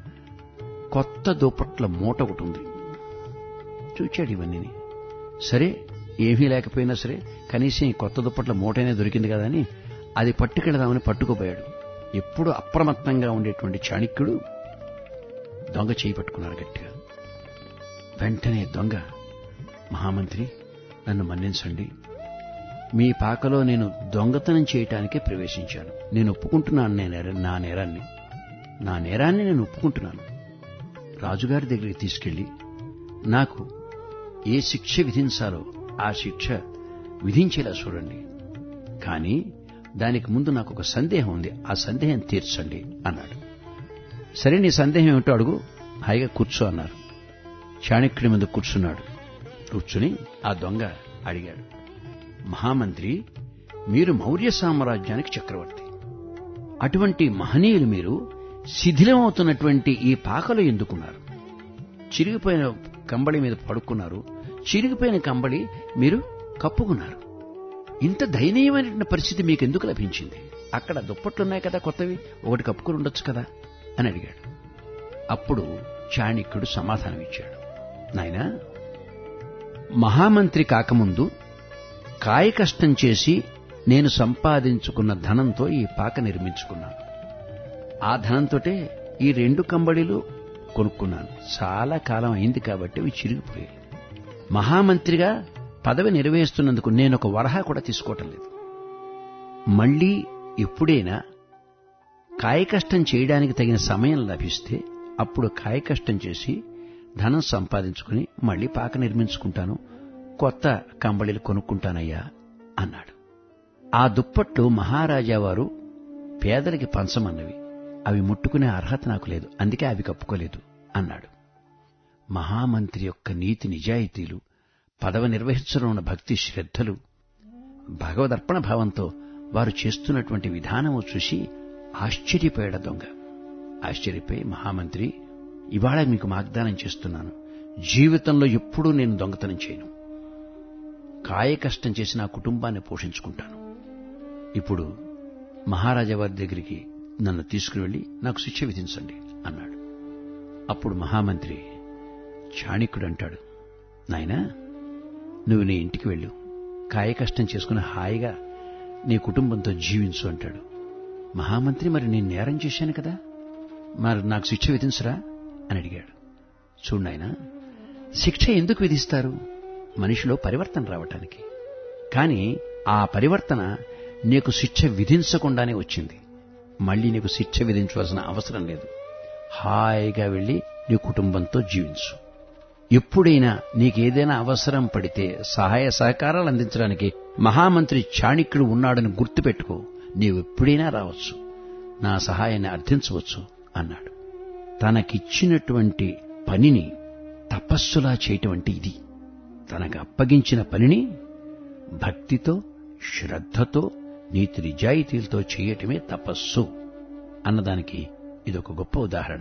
కొత్త దుప్పట్ల మూట ఒకటి ఉంది చూచాడు ఇవన్నీ సరే ఏమీ లేకపోయినా సరే కనీసం ఈ కొత్త దుప్పట్ల మూటైనా దొరికింది కదా అని అది పట్టుకెళదామని పట్టుకుపోయాడు ఎప్పుడు అప్రమత్తంగా ఉండేటువంటి చాణక్యుడు దొంగ చేయి పట్టుకున్నారు గట్టిగా వెంటనే దొంగ మహామంత్రి నన్ను మన్నించండి మీ పాకలో నేను దొంగతనం చేయటానికే ప్రవేశించాను నేను ఒప్పుకుంటున్నాను నేను నా నేరాన్ని నా నేరాన్ని నేను ఒప్పుకుంటున్నాను రాజుగారి దగ్గరికి తీసుకెళ్లి నాకు ఏ శిక్ష విధించాలో ఆ శిక్ష విధించేలా చూడండి కానీ దానికి ముందు నాకు ఒక సందేహం ఉంది ఆ సందేహం తీర్చండి అన్నాడు సరే నీ సందేహం ఏమిటో అడుగు హాయిగా కూర్చో అన్నారు చాణక్యుడి మీద కూర్చున్నాడు కూర్చుని ఆ దొంగ అడిగాడు మహామంత్రి మీరు మౌర్య సామ్రాజ్యానికి చక్రవర్తి అటువంటి మహనీయులు మీరు శిథిలమవుతున్నటువంటి ఈ పాకలో ఎందుకున్నారు చిరిగిపోయిన కంబళి మీద పడుకున్నారు చిరిగిపోయిన కంబళి మీరు కప్పుకున్నారు ఇంత దయనీయమైనటువంటి పరిస్థితి మీకు ఎందుకు లభించింది అక్కడ దుప్పట్లున్నాయి కదా కొత్తవి ఒకటి కప్పుకుని ఉండొచ్చు కదా అని అడిగాడు అప్పుడు చాణక్యుడు సమాధానం ఇచ్చాడు నాయన మహామంత్రి కాకముందు కాయ కష్టం చేసి నేను సంపాదించుకున్న ధనంతో ఈ పాక నిర్మించుకున్నాను ఆ ధనంతోటే ఈ రెండు కంబళీలు కొనుక్కున్నాను చాలా కాలం అయింది కాబట్టి అవి చిరిగిపోయాయి మహామంత్రిగా పదవి నిర్వహిస్తున్నందుకు నేను ఒక వరహా కూడా తీసుకోవటం లేదు మళ్ళీ ఎప్పుడైనా కాయకష్టం చేయడానికి తగిన సమయం లభిస్తే అప్పుడు కాయకష్టం చేసి ధనం సంపాదించుకుని మళ్ళీ పాక నిర్మించుకుంటాను కొత్త కంబళిలు కొనుక్కుంటానయ్యా అన్నాడు ఆ దుప్పట్లు మహారాజా వారు పేదలకి పంచమన్నవి అవి ముట్టుకునే అర్హత నాకు లేదు అందుకే అవి కప్పుకోలేదు అన్నాడు మహామంత్రి యొక్క నీతి నిజాయితీలు పదవి నిర్వహించడం ఉన్న భక్తి శ్రద్ధలు భగవదర్పణ భావంతో వారు చేస్తున్నటువంటి విధానము చూసి ఆశ్చర్యపోయాడు దొంగ ఆశ్చర్యపోయి మహామంత్రి ఇవాళ మీకు వాగ్దానం చేస్తున్నాను జీవితంలో ఎప్పుడూ నేను దొంగతనం చేయను కాయ కష్టం చేసి నా కుటుంబాన్ని పోషించుకుంటాను ఇప్పుడు మహారాజా వారి దగ్గరికి నన్ను తీసుకుని వెళ్ళి నాకు శిక్ష విధించండి అన్నాడు అప్పుడు మహామంత్రి చాణిక్యుడు అంటాడు నాయనా నువ్వు నీ ఇంటికి వెళ్ళు కాయ కష్టం చేసుకుని హాయిగా నీ కుటుంబంతో జీవించు అంటాడు మహామంత్రి మరి నేను నేరం చేశాను కదా మరి నాకు శిక్ష విధించరా అని అడిగాడు చూడు నాయనా శిక్ష ఎందుకు విధిస్తారు మనిషిలో పరివర్తన రావటానికి కానీ ఆ పరివర్తన నీకు శిక్ష విధించకుండానే వచ్చింది మళ్ళీ నీకు శిక్ష విధించవలసిన అవసరం లేదు హాయిగా వెళ్ళి నీ కుటుంబంతో జీవించు ఎప్పుడైనా నీకేదైనా అవసరం పడితే సహాయ సహకారాలు అందించడానికి మహామంత్రి చాణిక్యుడు ఉన్నాడని గుర్తుపెట్టుకో నీవెప్పుడైనా రావచ్చు నా సహాయాన్ని అర్థించవచ్చు అన్నాడు తనకిచ్చినటువంటి పనిని తపస్సులా చేయటం అంటే ఇది తనకు అప్పగించిన పనిని భక్తితో శ్రద్ధతో నీతి నిజాయితీలతో చేయటమే తపస్సు అన్నదానికి ఇదొక గొప్ప ఉదాహరణ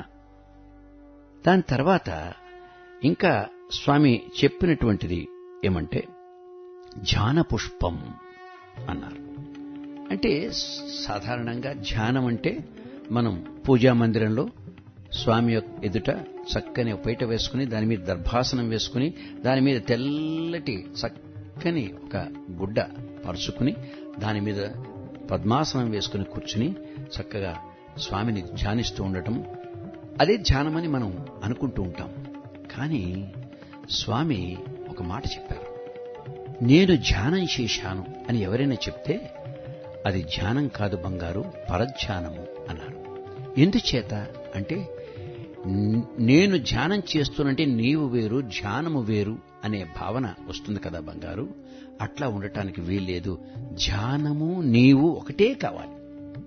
దాని తర్వాత ఇంకా స్వామి చెప్పినటువంటిది ఏమంటే ధ్యాన పుష్పం అన్నారు అంటే సాధారణంగా ధ్యానం అంటే మనం పూజా మందిరంలో స్వామి యొక్క ఎదుట చక్కని పీట వేసుకుని దాని మీద దర్భాసనం వేసుకుని దాని మీద తెల్లటి చక్కని ఒక గుడ్డ పరుచుకుని దాని మీద పద్మాసనం వేసుకుని కూర్చుని చక్కగా స్వామిని ధ్యానిస్తూ ఉండటం అదే ధ్యానమని మనం అనుకుంటూ ఉంటాం కానీ స్వామి ఒక మాట చెప్పారు నేను ధ్యానం చేశాను అని ఎవరైనా చెప్తే అది ధ్యానం కాదు బంగారు పరధ్యానము అన్నారు ఎందుచేత అంటే నేను ధ్యానం చేస్తున్నంటే నీవు వేరు ధ్యానము వేరు అనే భావన వస్తుంది కదా బంగారు అట్లా ఉండటానికి వీల్లేదు ధ్యానము నీవు ఒకటే కావాలి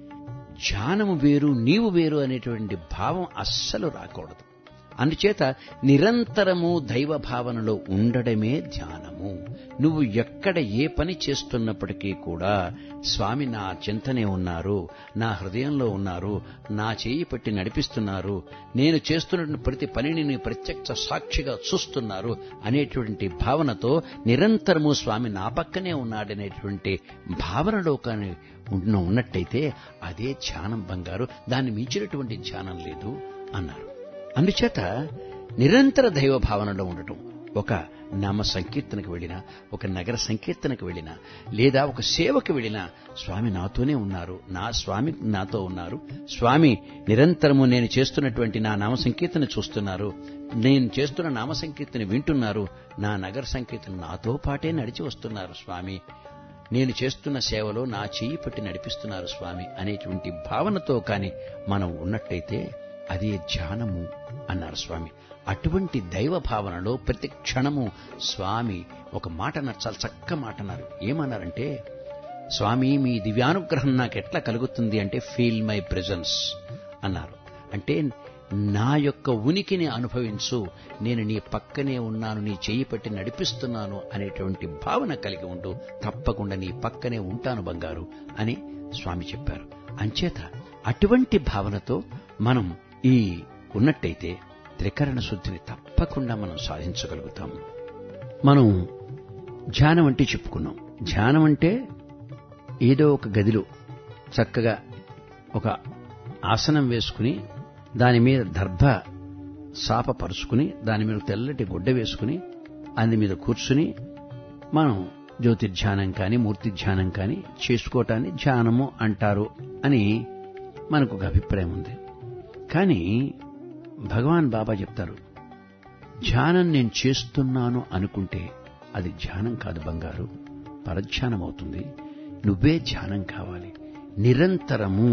ధ్యానము వేరు నీవు వేరు అనేటువంటి భావం అస్సలు రాకూడదు అందుచేత నిరంతరము దైవ భావనలో ఉండడమే ధ్యానము నువ్వు ఎక్కడ ఏ పని చేస్తున్నప్పటికీ కూడా స్వామి నా చింతనే ఉన్నారు నా హృదయంలో ఉన్నారు నా చేయి పట్టి నడిపిస్తున్నారు నేను చేస్తున్న ప్రతి పనిని నీ ప్రత్యక్ష సాక్షిగా చూస్తున్నారు అనేటువంటి భావనతో నిరంతరము స్వామి నా పక్కనే ఉన్నాడనేటువంటి భావనలో కానీ ఉన్నట్టయితే అదే ధ్యానం బంగారు దాన్ని మించినటువంటి ధ్యానం లేదు అన్నారు అందుచేత నిరంతర దైవ భావనలో ఉండటం ఒక నామ సంకీర్తనకు వెళ్ళినా ఒక నగర సంకీర్తనకు వెళ్ళినా లేదా ఒక సేవకు వెళ్ళినా స్వామి నాతోనే ఉన్నారు నా స్వామి నాతో ఉన్నారు స్వామి నిరంతరము నేను చేస్తున్నటువంటి నా నామ సంకీర్తన చూస్తున్నారు నేను చేస్తున్న నామ సంకీర్తన వింటున్నారు నా నగర సంకీర్తన నాతో పాటే నడిచి వస్తున్నారు స్వామి నేను చేస్తున్న సేవలో నా చెయ్యి పట్టి నడిపిస్తున్నారు స్వామి అనేటువంటి భావనతో కాని మనం ఉన్నట్టయితే అదే ధ్యానము అన్నారు స్వామి అటువంటి దైవ భావనలో ప్రతి క్షణము స్వామి ఒక మాట అన్నారు చాలా చక్క మాట అన్నారు ఏమన్నారంటే స్వామి మీ దివ్యానుగ్రహం నాకు ఎట్లా కలుగుతుంది అంటే ఫీల్ మై ప్రెజెన్స్ అన్నారు అంటే నా యొక్క ఉనికిని అనుభవించు నేను నీ పక్కనే ఉన్నాను నీ చెయ్యి పట్టి నడిపిస్తున్నాను అనేటువంటి భావన కలిగి ఉంటూ తప్పకుండా నీ పక్కనే ఉంటాను బంగారు అని స్వామి చెప్పారు అంచేత అటువంటి భావనతో మనం ఈ ఉన్నట్టయితే త్రికరణ శుద్ధిని తప్పకుండా మనం సాధించగలుగుతాము మనం ధ్యానం అంటే చెప్పుకున్నాం ధ్యానం అంటే ఏదో ఒక గదిలో చక్కగా ఒక ఆసనం వేసుకుని దాని మీద దర్భ సాప పరుచుకుని దాని మీద తెల్లటి గుడ్డ వేసుకుని అందు మీద కూర్చుని మనం జ్యోతిర్ధ్యానం కానీ మూర్తి ధ్యానం కానీ చేసుకోవటాన్ని ధ్యానము అంటారు అని మనకు ఒక అభిప్రాయం ఉంది కానీ భగవాన్ బాబా చెప్తారు ధ్యానం నేను చేస్తున్నాను అనుకుంటే అది ధ్యానం కాదు బంగారు పరధ్యానం అవుతుంది నువ్వే ధ్యానం కావాలి నిరంతరము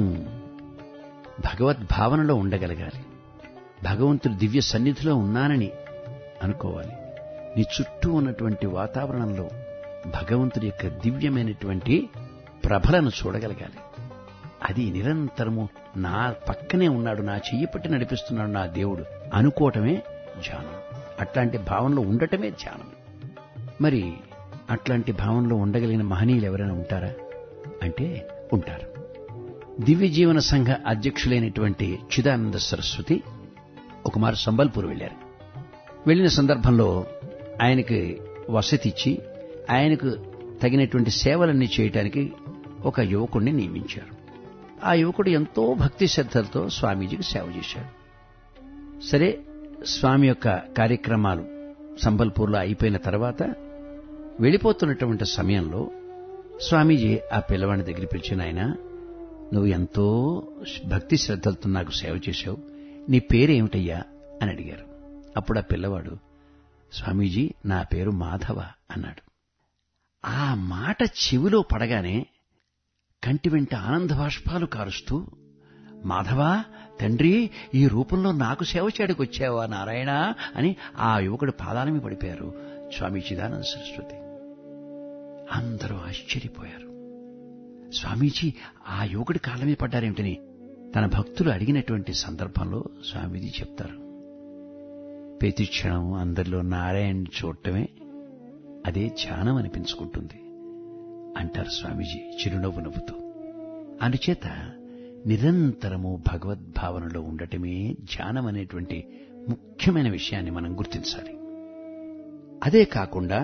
భగవద్భావనలో ఉండగలగాలి భగవంతుడు దివ్య సన్నిధిలో ఉన్నానని అనుకోవాలి నీ చుట్టూ ఉన్నటువంటి వాతావరణంలో భగవంతుడి యొక్క దివ్యమైనటువంటి ప్రభలను చూడగలగాలి అది నిరంతరము నా పక్కనే ఉన్నాడు నా చెయ్యి పట్టి నడిపిస్తున్నాడు నా దేవుడు అనుకోవటమే ధ్యానం అట్లాంటి భావనలో ఉండటమే ధ్యానం మరి అట్లాంటి భావనలో ఉండగలిగిన మహనీయులు ఎవరైనా ఉంటారా అంటే ఉంటారు దివ్య జీవన సంఘ అధ్యక్షులైనటువంటి చిదానంద సరస్వతి ఒకమారు సంబల్పూర్ వెళ్లారు వెళ్లిన సందర్భంలో ఆయనకి వసతి ఇచ్చి ఆయనకు తగినటువంటి సేవలన్నీ చేయటానికి ఒక యువకుడిని నియమించారు ఆ యువకుడు ఎంతో భక్తి శ్రద్ధలతో స్వామీజీకి సేవ చేశాడు సరే స్వామి యొక్క కార్యక్రమాలు సంబల్పూర్లో అయిపోయిన తర్వాత వెళ్ళిపోతున్నటువంటి సమయంలో స్వామీజీ ఆ పిల్లవాడిని దగ్గర పిలిచిన ఆయన నువ్వు ఎంతో భక్తి శ్రద్ధలతో నాకు సేవ చేశావు నీ పేరేమిటయ్యా అని అడిగారు అప్పుడు ఆ పిల్లవాడు స్వామీజీ నా పేరు మాధవ అన్నాడు ఆ మాట చెవిలో పడగానే కంటి వెంట ఆనంద బాష్పాలు కారుస్తూ మాధవా తండ్రి ఈ రూపంలో నాకు సేవ చేయడానికి వచ్చావా నారాయణ అని ఆ యువకుడు పాదాల మీద పడిపోయారు స్వామి చిదానంద సరస్వతి అందరూ ఆశ్చర్యపోయారు స్వామీజీ ఆ యువకుడి కాళ్ళ మీద పడ్డారేమిటని తన భక్తులు అడిగినటువంటి సందర్భంలో స్వామీజీ చెప్తారు ప్రతిక్షణం అందరిలో నారాయణ చూడటమే అదే ధ్యానం అనిపించుకుంటుంది అంటారు స్వామీజీ చిరునవ్వు నవ్వుతూ అందుచేత నిరంతరము భగవద్భావనలో ఉండటమే ధ్యానం అనేటువంటి ముఖ్యమైన విషయాన్ని మనం గుర్తించాలి అదే కాకుండా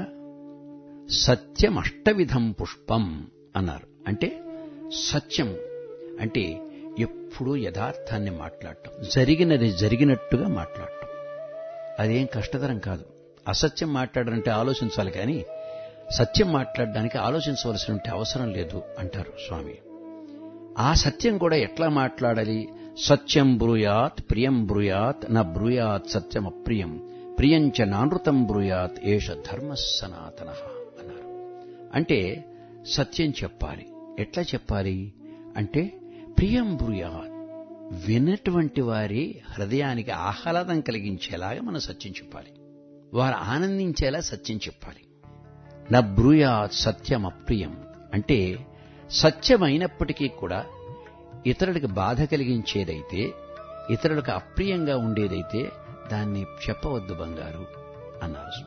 సత్యం అష్టవిధం పుష్పం అన్నారు అంటే సత్యం అంటే ఎప్పుడూ యథార్థాన్ని మాట్లాడటం జరిగినది జరిగినట్టుగా మాట్లాడటం అదేం కష్టతరం కాదు అసత్యం మాట్లాడాలంటే ఆలోచించాలి కానీ సత్యం మాట్లాడడానికి ఆలోచించవలసిన అవసరం లేదు అంటారు స్వామి ఆ సత్యం కూడా ఎట్లా మాట్లాడాలి సత్యం బ్రూయాత్ ప్రియం బ్రూయాత్ న బ్రూయాత్ సత్యం అప్రియం ప్రియంచ నానృతం బ్రూయాత్ ఏష ధర్మ సనాతన అన్నారు అంటే సత్యం చెప్పాలి ఎట్లా చెప్పాలి అంటే ప్రియం బ్రూయాత్ విన్నటువంటి వారి హృదయానికి ఆహ్లాదం కలిగించేలాగా మనం సత్యం చెప్పాలి వారు ఆనందించేలా సత్యం చెప్పాలి న బ్రూయాత్ సత్యం అప్రియం అంటే సత్యమైనప్పటికీ కూడా ఇతరులకు బాధ కలిగించేదైతే ఇతరులకు అప్రియంగా ఉండేదైతే దాన్ని చెప్పవద్దు బంగారు అన్నారు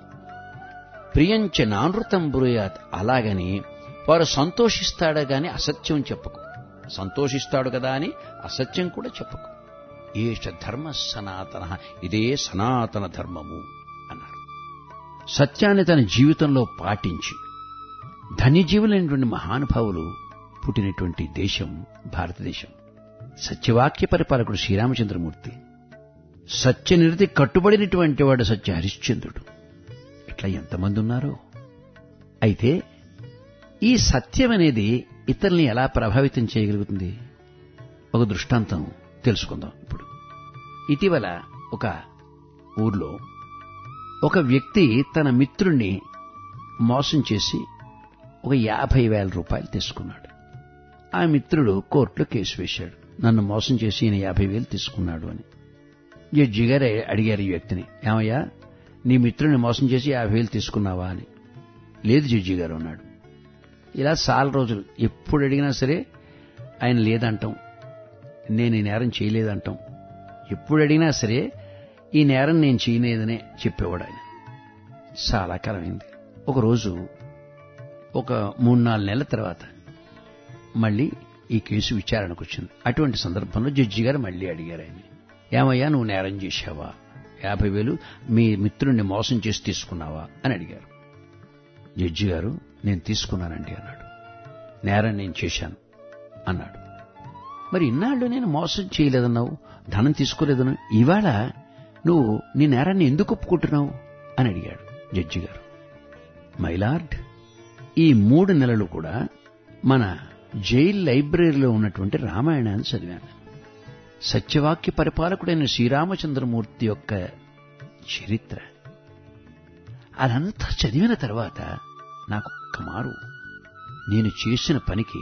ప్రియంచ నానృతం బ్రూయాత్ అలాగని వారు సంతోషిస్తాడా గాని అసత్యం చెప్పకు సంతోషిస్తాడు కదా అని అసత్యం కూడా చెప్పకు ఏష ధర్మ సనాతన ఇదే సనాతన ధర్మము అన్నారు సత్యాన్ని తన జీవితంలో పాటించి ధన్యజీవులైనటువంటి మహానుభావులు పుట్టినటువంటి దేశం భారతదేశం సత్యవాక్య పరిపాలకుడు శ్రీరామచంద్రమూర్తి సత్యనిరతి కట్టుబడినటువంటి వాడు సత్య హరిశ్చంద్రుడు ఇట్లా ఎంతమంది ఉన్నారో అయితే ఈ సత్యం అనేది ఇతరుల్ని ఎలా ప్రభావితం చేయగలుగుతుంది ఒక దృష్టాంతం తెలుసుకుందాం ఇప్పుడు ఇటీవల ఒక ఊర్లో ఒక వ్యక్తి తన మిత్రుణ్ణి మోసం చేసి ఒక యాభై వేల రూపాయలు తీసుకున్నాడు ఆ మిత్రుడు కోర్టులో కేసు వేశాడు నన్ను మోసం చేసి ఈయన యాభై వేలు తీసుకున్నాడు అని జడ్జి గారు అడిగారు ఈ వ్యక్తిని ఏమయ్యా నీ మిత్రుని మోసం చేసి యాభై వేలు తీసుకున్నావా అని లేదు జడ్జి గారు అన్నాడు ఇలా చాలా రోజులు ఎప్పుడు అడిగినా సరే ఆయన లేదంటాం నేను ఈ నేరం చేయలేదంటాం ఎప్పుడు అడిగినా సరే ఈ నేరం నేను చేయలేదనే చెప్పేవాడు ఆయన చాలా కాలమైంది ఒకరోజు ఒక మూడు నాలుగు నెలల తర్వాత మళ్ళీ ఈ కేసు విచారణకు వచ్చింది అటువంటి సందర్భంలో జడ్జి గారు మళ్ళీ అడిగారు ఆయన ఏమయ్యా నువ్వు నేరం చేశావా యాభై వేలు మీ మిత్రుణ్ణి మోసం చేసి తీసుకున్నావా అని అడిగారు జడ్జి గారు నేను తీసుకున్నానండి అన్నాడు నేరం నేను చేశాను అన్నాడు మరి ఇన్నాళ్ళు నేను మోసం చేయలేదన్నావు ధనం తీసుకోలేదన్నావు ఇవాళ నువ్వు నీ నేరాన్ని ఎందుకు ఒప్పుకుంటున్నావు అని అడిగాడు జడ్జి గారు మైలార్డ్ ఈ మూడు నెలలు కూడా మన జైల్ లైబ్రరీలో ఉన్నటువంటి రామాయణాన్ని చదివాను సత్యవాక్య పరిపాలకుడైన శ్రీరామచంద్రమూర్తి యొక్క చరిత్ర అదంతా చదివిన తర్వాత నాకు ఒక్కమారు నేను చేసిన పనికి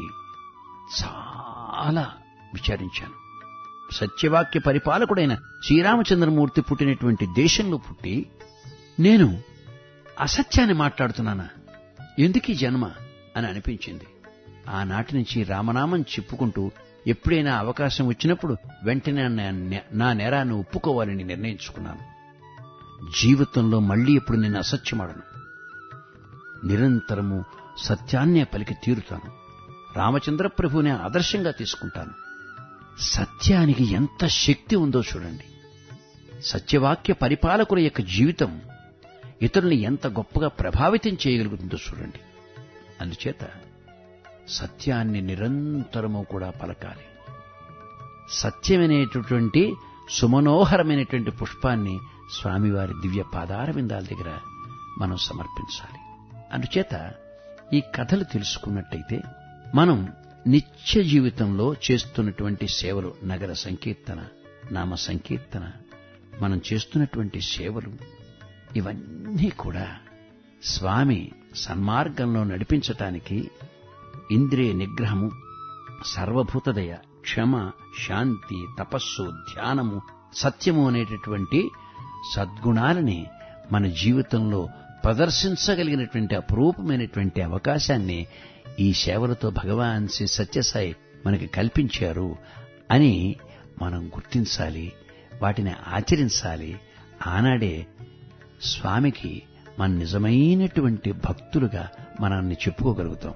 చాలా విచారించాను సత్యవాక్య పరిపాలకుడైన శ్రీరామచంద్రమూర్తి పుట్టినటువంటి దేశంలో పుట్టి నేను అసత్యాన్ని మాట్లాడుతున్నానా ఎందుకు ఈ జన్మ అని అనిపించింది ఆనాటి నుంచి రామనామం చెప్పుకుంటూ ఎప్పుడైనా అవకాశం వచ్చినప్పుడు వెంటనే నా నేరాన్ని ఒప్పుకోవాలని నిర్ణయించుకున్నాను జీవితంలో మళ్లీ ఎప్పుడు నేను అసత్యమాడను నిరంతరము సత్యాన్నే పలికి తీరుతాను రామచంద్ర ప్రభువునే ఆదర్శంగా తీసుకుంటాను సత్యానికి ఎంత శక్తి ఉందో చూడండి సత్యవాక్య పరిపాలకుల యొక్క జీవితం ఇతరుల్ని ఎంత గొప్పగా ప్రభావితం చేయగలుగుతుందో చూడండి అందుచేత సత్యాన్ని నిరంతరము కూడా పలకాలి సత్యమనేటటువంటి సుమనోహరమైనటువంటి పుష్పాన్ని స్వామివారి దివ్య పాదార విందాల దగ్గర మనం సమర్పించాలి అందుచేత ఈ కథలు తెలుసుకున్నట్టయితే మనం నిత్య జీవితంలో చేస్తున్నటువంటి సేవలు నగర సంకీర్తన నామ సంకీర్తన మనం చేస్తున్నటువంటి సేవలు ఇవన్నీ కూడా స్వామి సన్మార్గంలో నడిపించటానికి ఇంద్రియ నిగ్రహము సర్వభూతదయ క్షమ శాంతి తపస్సు ధ్యానము సత్యము అనేటటువంటి సద్గుణాలని మన జీవితంలో ప్రదర్శించగలిగినటువంటి అపురూపమైనటువంటి అవకాశాన్ని ఈ సేవలతో భగవాన్ శ్రీ సత్యసాయి మనకి కల్పించారు అని మనం గుర్తించాలి వాటిని ఆచరించాలి ఆనాడే స్వామికి మన నిజమైనటువంటి భక్తులుగా మనల్ని చెప్పుకోగలుగుతాం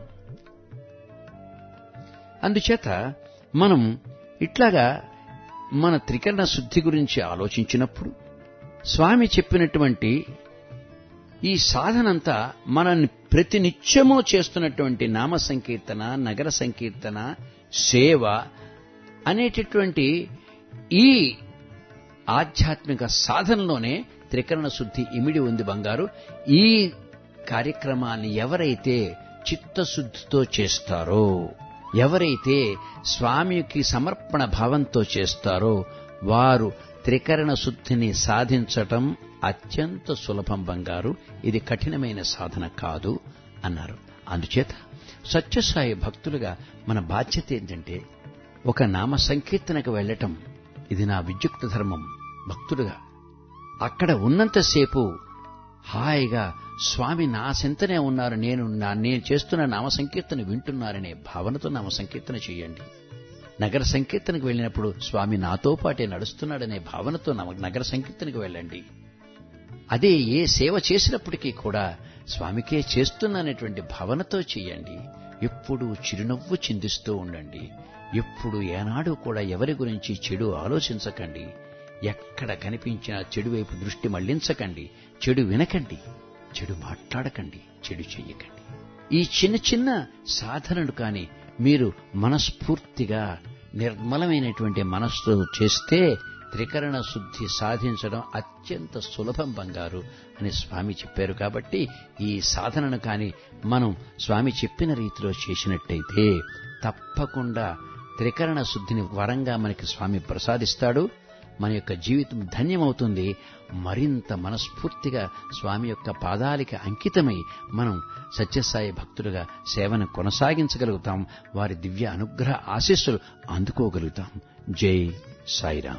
అందుచేత మనం ఇట్లాగా మన త్రికరణ శుద్ధి గురించి ఆలోచించినప్పుడు స్వామి చెప్పినటువంటి ఈ సాధనంతా మనల్ని ప్రతినిత్యము చేస్తున్నటువంటి నామ సంకీర్తన నగర సంకీర్తన సేవ అనేటటువంటి ఈ ఆధ్యాత్మిక సాధనలోనే త్రికరణ శుద్ధి ఇమిడి ఉంది బంగారు ఈ కార్యక్రమాన్ని ఎవరైతే చిత్తశుద్ధితో చేస్తారో ఎవరైతే స్వామికి సమర్పణ భావంతో చేస్తారో వారు త్రికరణ శుద్ధిని సాధించటం అత్యంత సులభం బంగారు ఇది కఠినమైన సాధన కాదు అన్నారు అందుచేత సత్యసాయి భక్తులుగా మన బాధ్యత ఏంటంటే ఒక నామ సంకీర్తనకు వెళ్ళటం ఇది నా విద్యుక్త ధర్మం భక్తుడుగా అక్కడ ఉన్నంతసేపు హాయిగా స్వామి నా సింతనే ఉన్నారు నేను నా నేను చేస్తున్న నామ సంకీర్తన వింటున్నారనే భావనతో నామ సంకీర్తన చేయండి నగర సంకీర్తనకు వెళ్ళినప్పుడు స్వామి నాతో పాటే నడుస్తున్నాడనే భావనతో నమ- నగర సంకీర్తనకు వెళ్ళండి అదే ఏ సేవ చేసినప్పటికీ కూడా స్వామికే చేస్తున్నానటువంటి భావనతో చేయండి ఎప్పుడూ చిరునవ్వు చిందిస్తూ ఉండండి ఎప్పుడు ఏనాడు కూడా ఎవరి గురించి చెడు ఆలోచించకండి ఎక్కడ కనిపించినా చెడు వైపు దృష్టి మళ్లించకండి చెడు వినకండి చెడు మాట్లాడకండి చెడు చెయ్యకండి ఈ చిన్న చిన్న సాధనలు కాని మీరు మనస్ఫూర్తిగా నిర్మలమైనటువంటి మనస్సుతో చేస్తే త్రికరణ శుద్ధి సాధించడం అత్యంత సులభం బంగారు అని స్వామి చెప్పారు కాబట్టి ఈ సాధనను కాని మనం స్వామి చెప్పిన రీతిలో చేసినట్టయితే తప్పకుండా త్రికరణ శుద్ధిని వరంగా మనకి స్వామి ప్రసాదిస్తాడు మన యొక్క జీవితం ధన్యమవుతుంది మరింత మనస్ఫూర్తిగా స్వామి యొక్క పాదాలకి అంకితమై మనం సత్యసాయి భక్తులుగా సేవను కొనసాగించగలుగుతాం వారి దివ్య అనుగ్రహ ఆశీస్సులు అందుకోగలుగుతాం జై సాయిరాం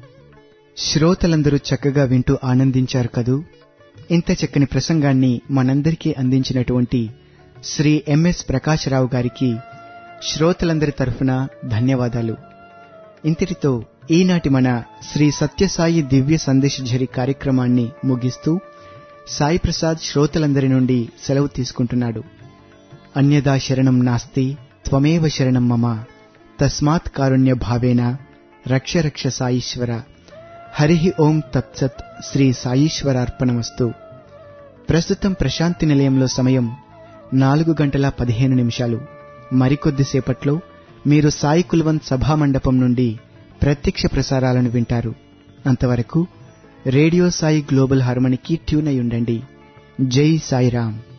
శ్రోతలందరూ చక్కగా వింటూ ఆనందించారు కదూ ఇంత చక్కని ప్రసంగాన్ని మనందరికీ అందించినటువంటి శ్రీ ఎంఎస్ ప్రకాశరావు గారికి శ్రోతలందరి తరఫున ధన్యవాదాలు ఇంతటితో ఈనాటి మన శ్రీ సత్యసాయి దివ్య సందేశఝరి కార్యక్రమాన్ని ముగిస్తూ సాయి ప్రసాద్ శ్రోతలందరి నుండి సెలవు తీసుకుంటున్నాడు అన్యదా శరణం నాస్తి త్వమేవ శరణం మమ తస్మాత్ కారుణ్య భావేన రక్ష రక్ష సాయీశ్వర హరి ఓం తత్సత్ శ్రీ సాయీశ్వరార్పణమస్తు ప్రస్తుతం ప్రశాంతి నిలయంలో సమయం నాలుగు గంటల పదిహేను నిమిషాలు మరికొద్దిసేపట్లో మీరు సాయి కుల్వంత్ సభామండపం నుండి ప్రత్యక్ష ప్రసారాలను వింటారు అంతవరకు రేడియో సాయి గ్లోబల్ హార్మనీకి ట్యూన్ అయి ఉండండి జై సాయిరాం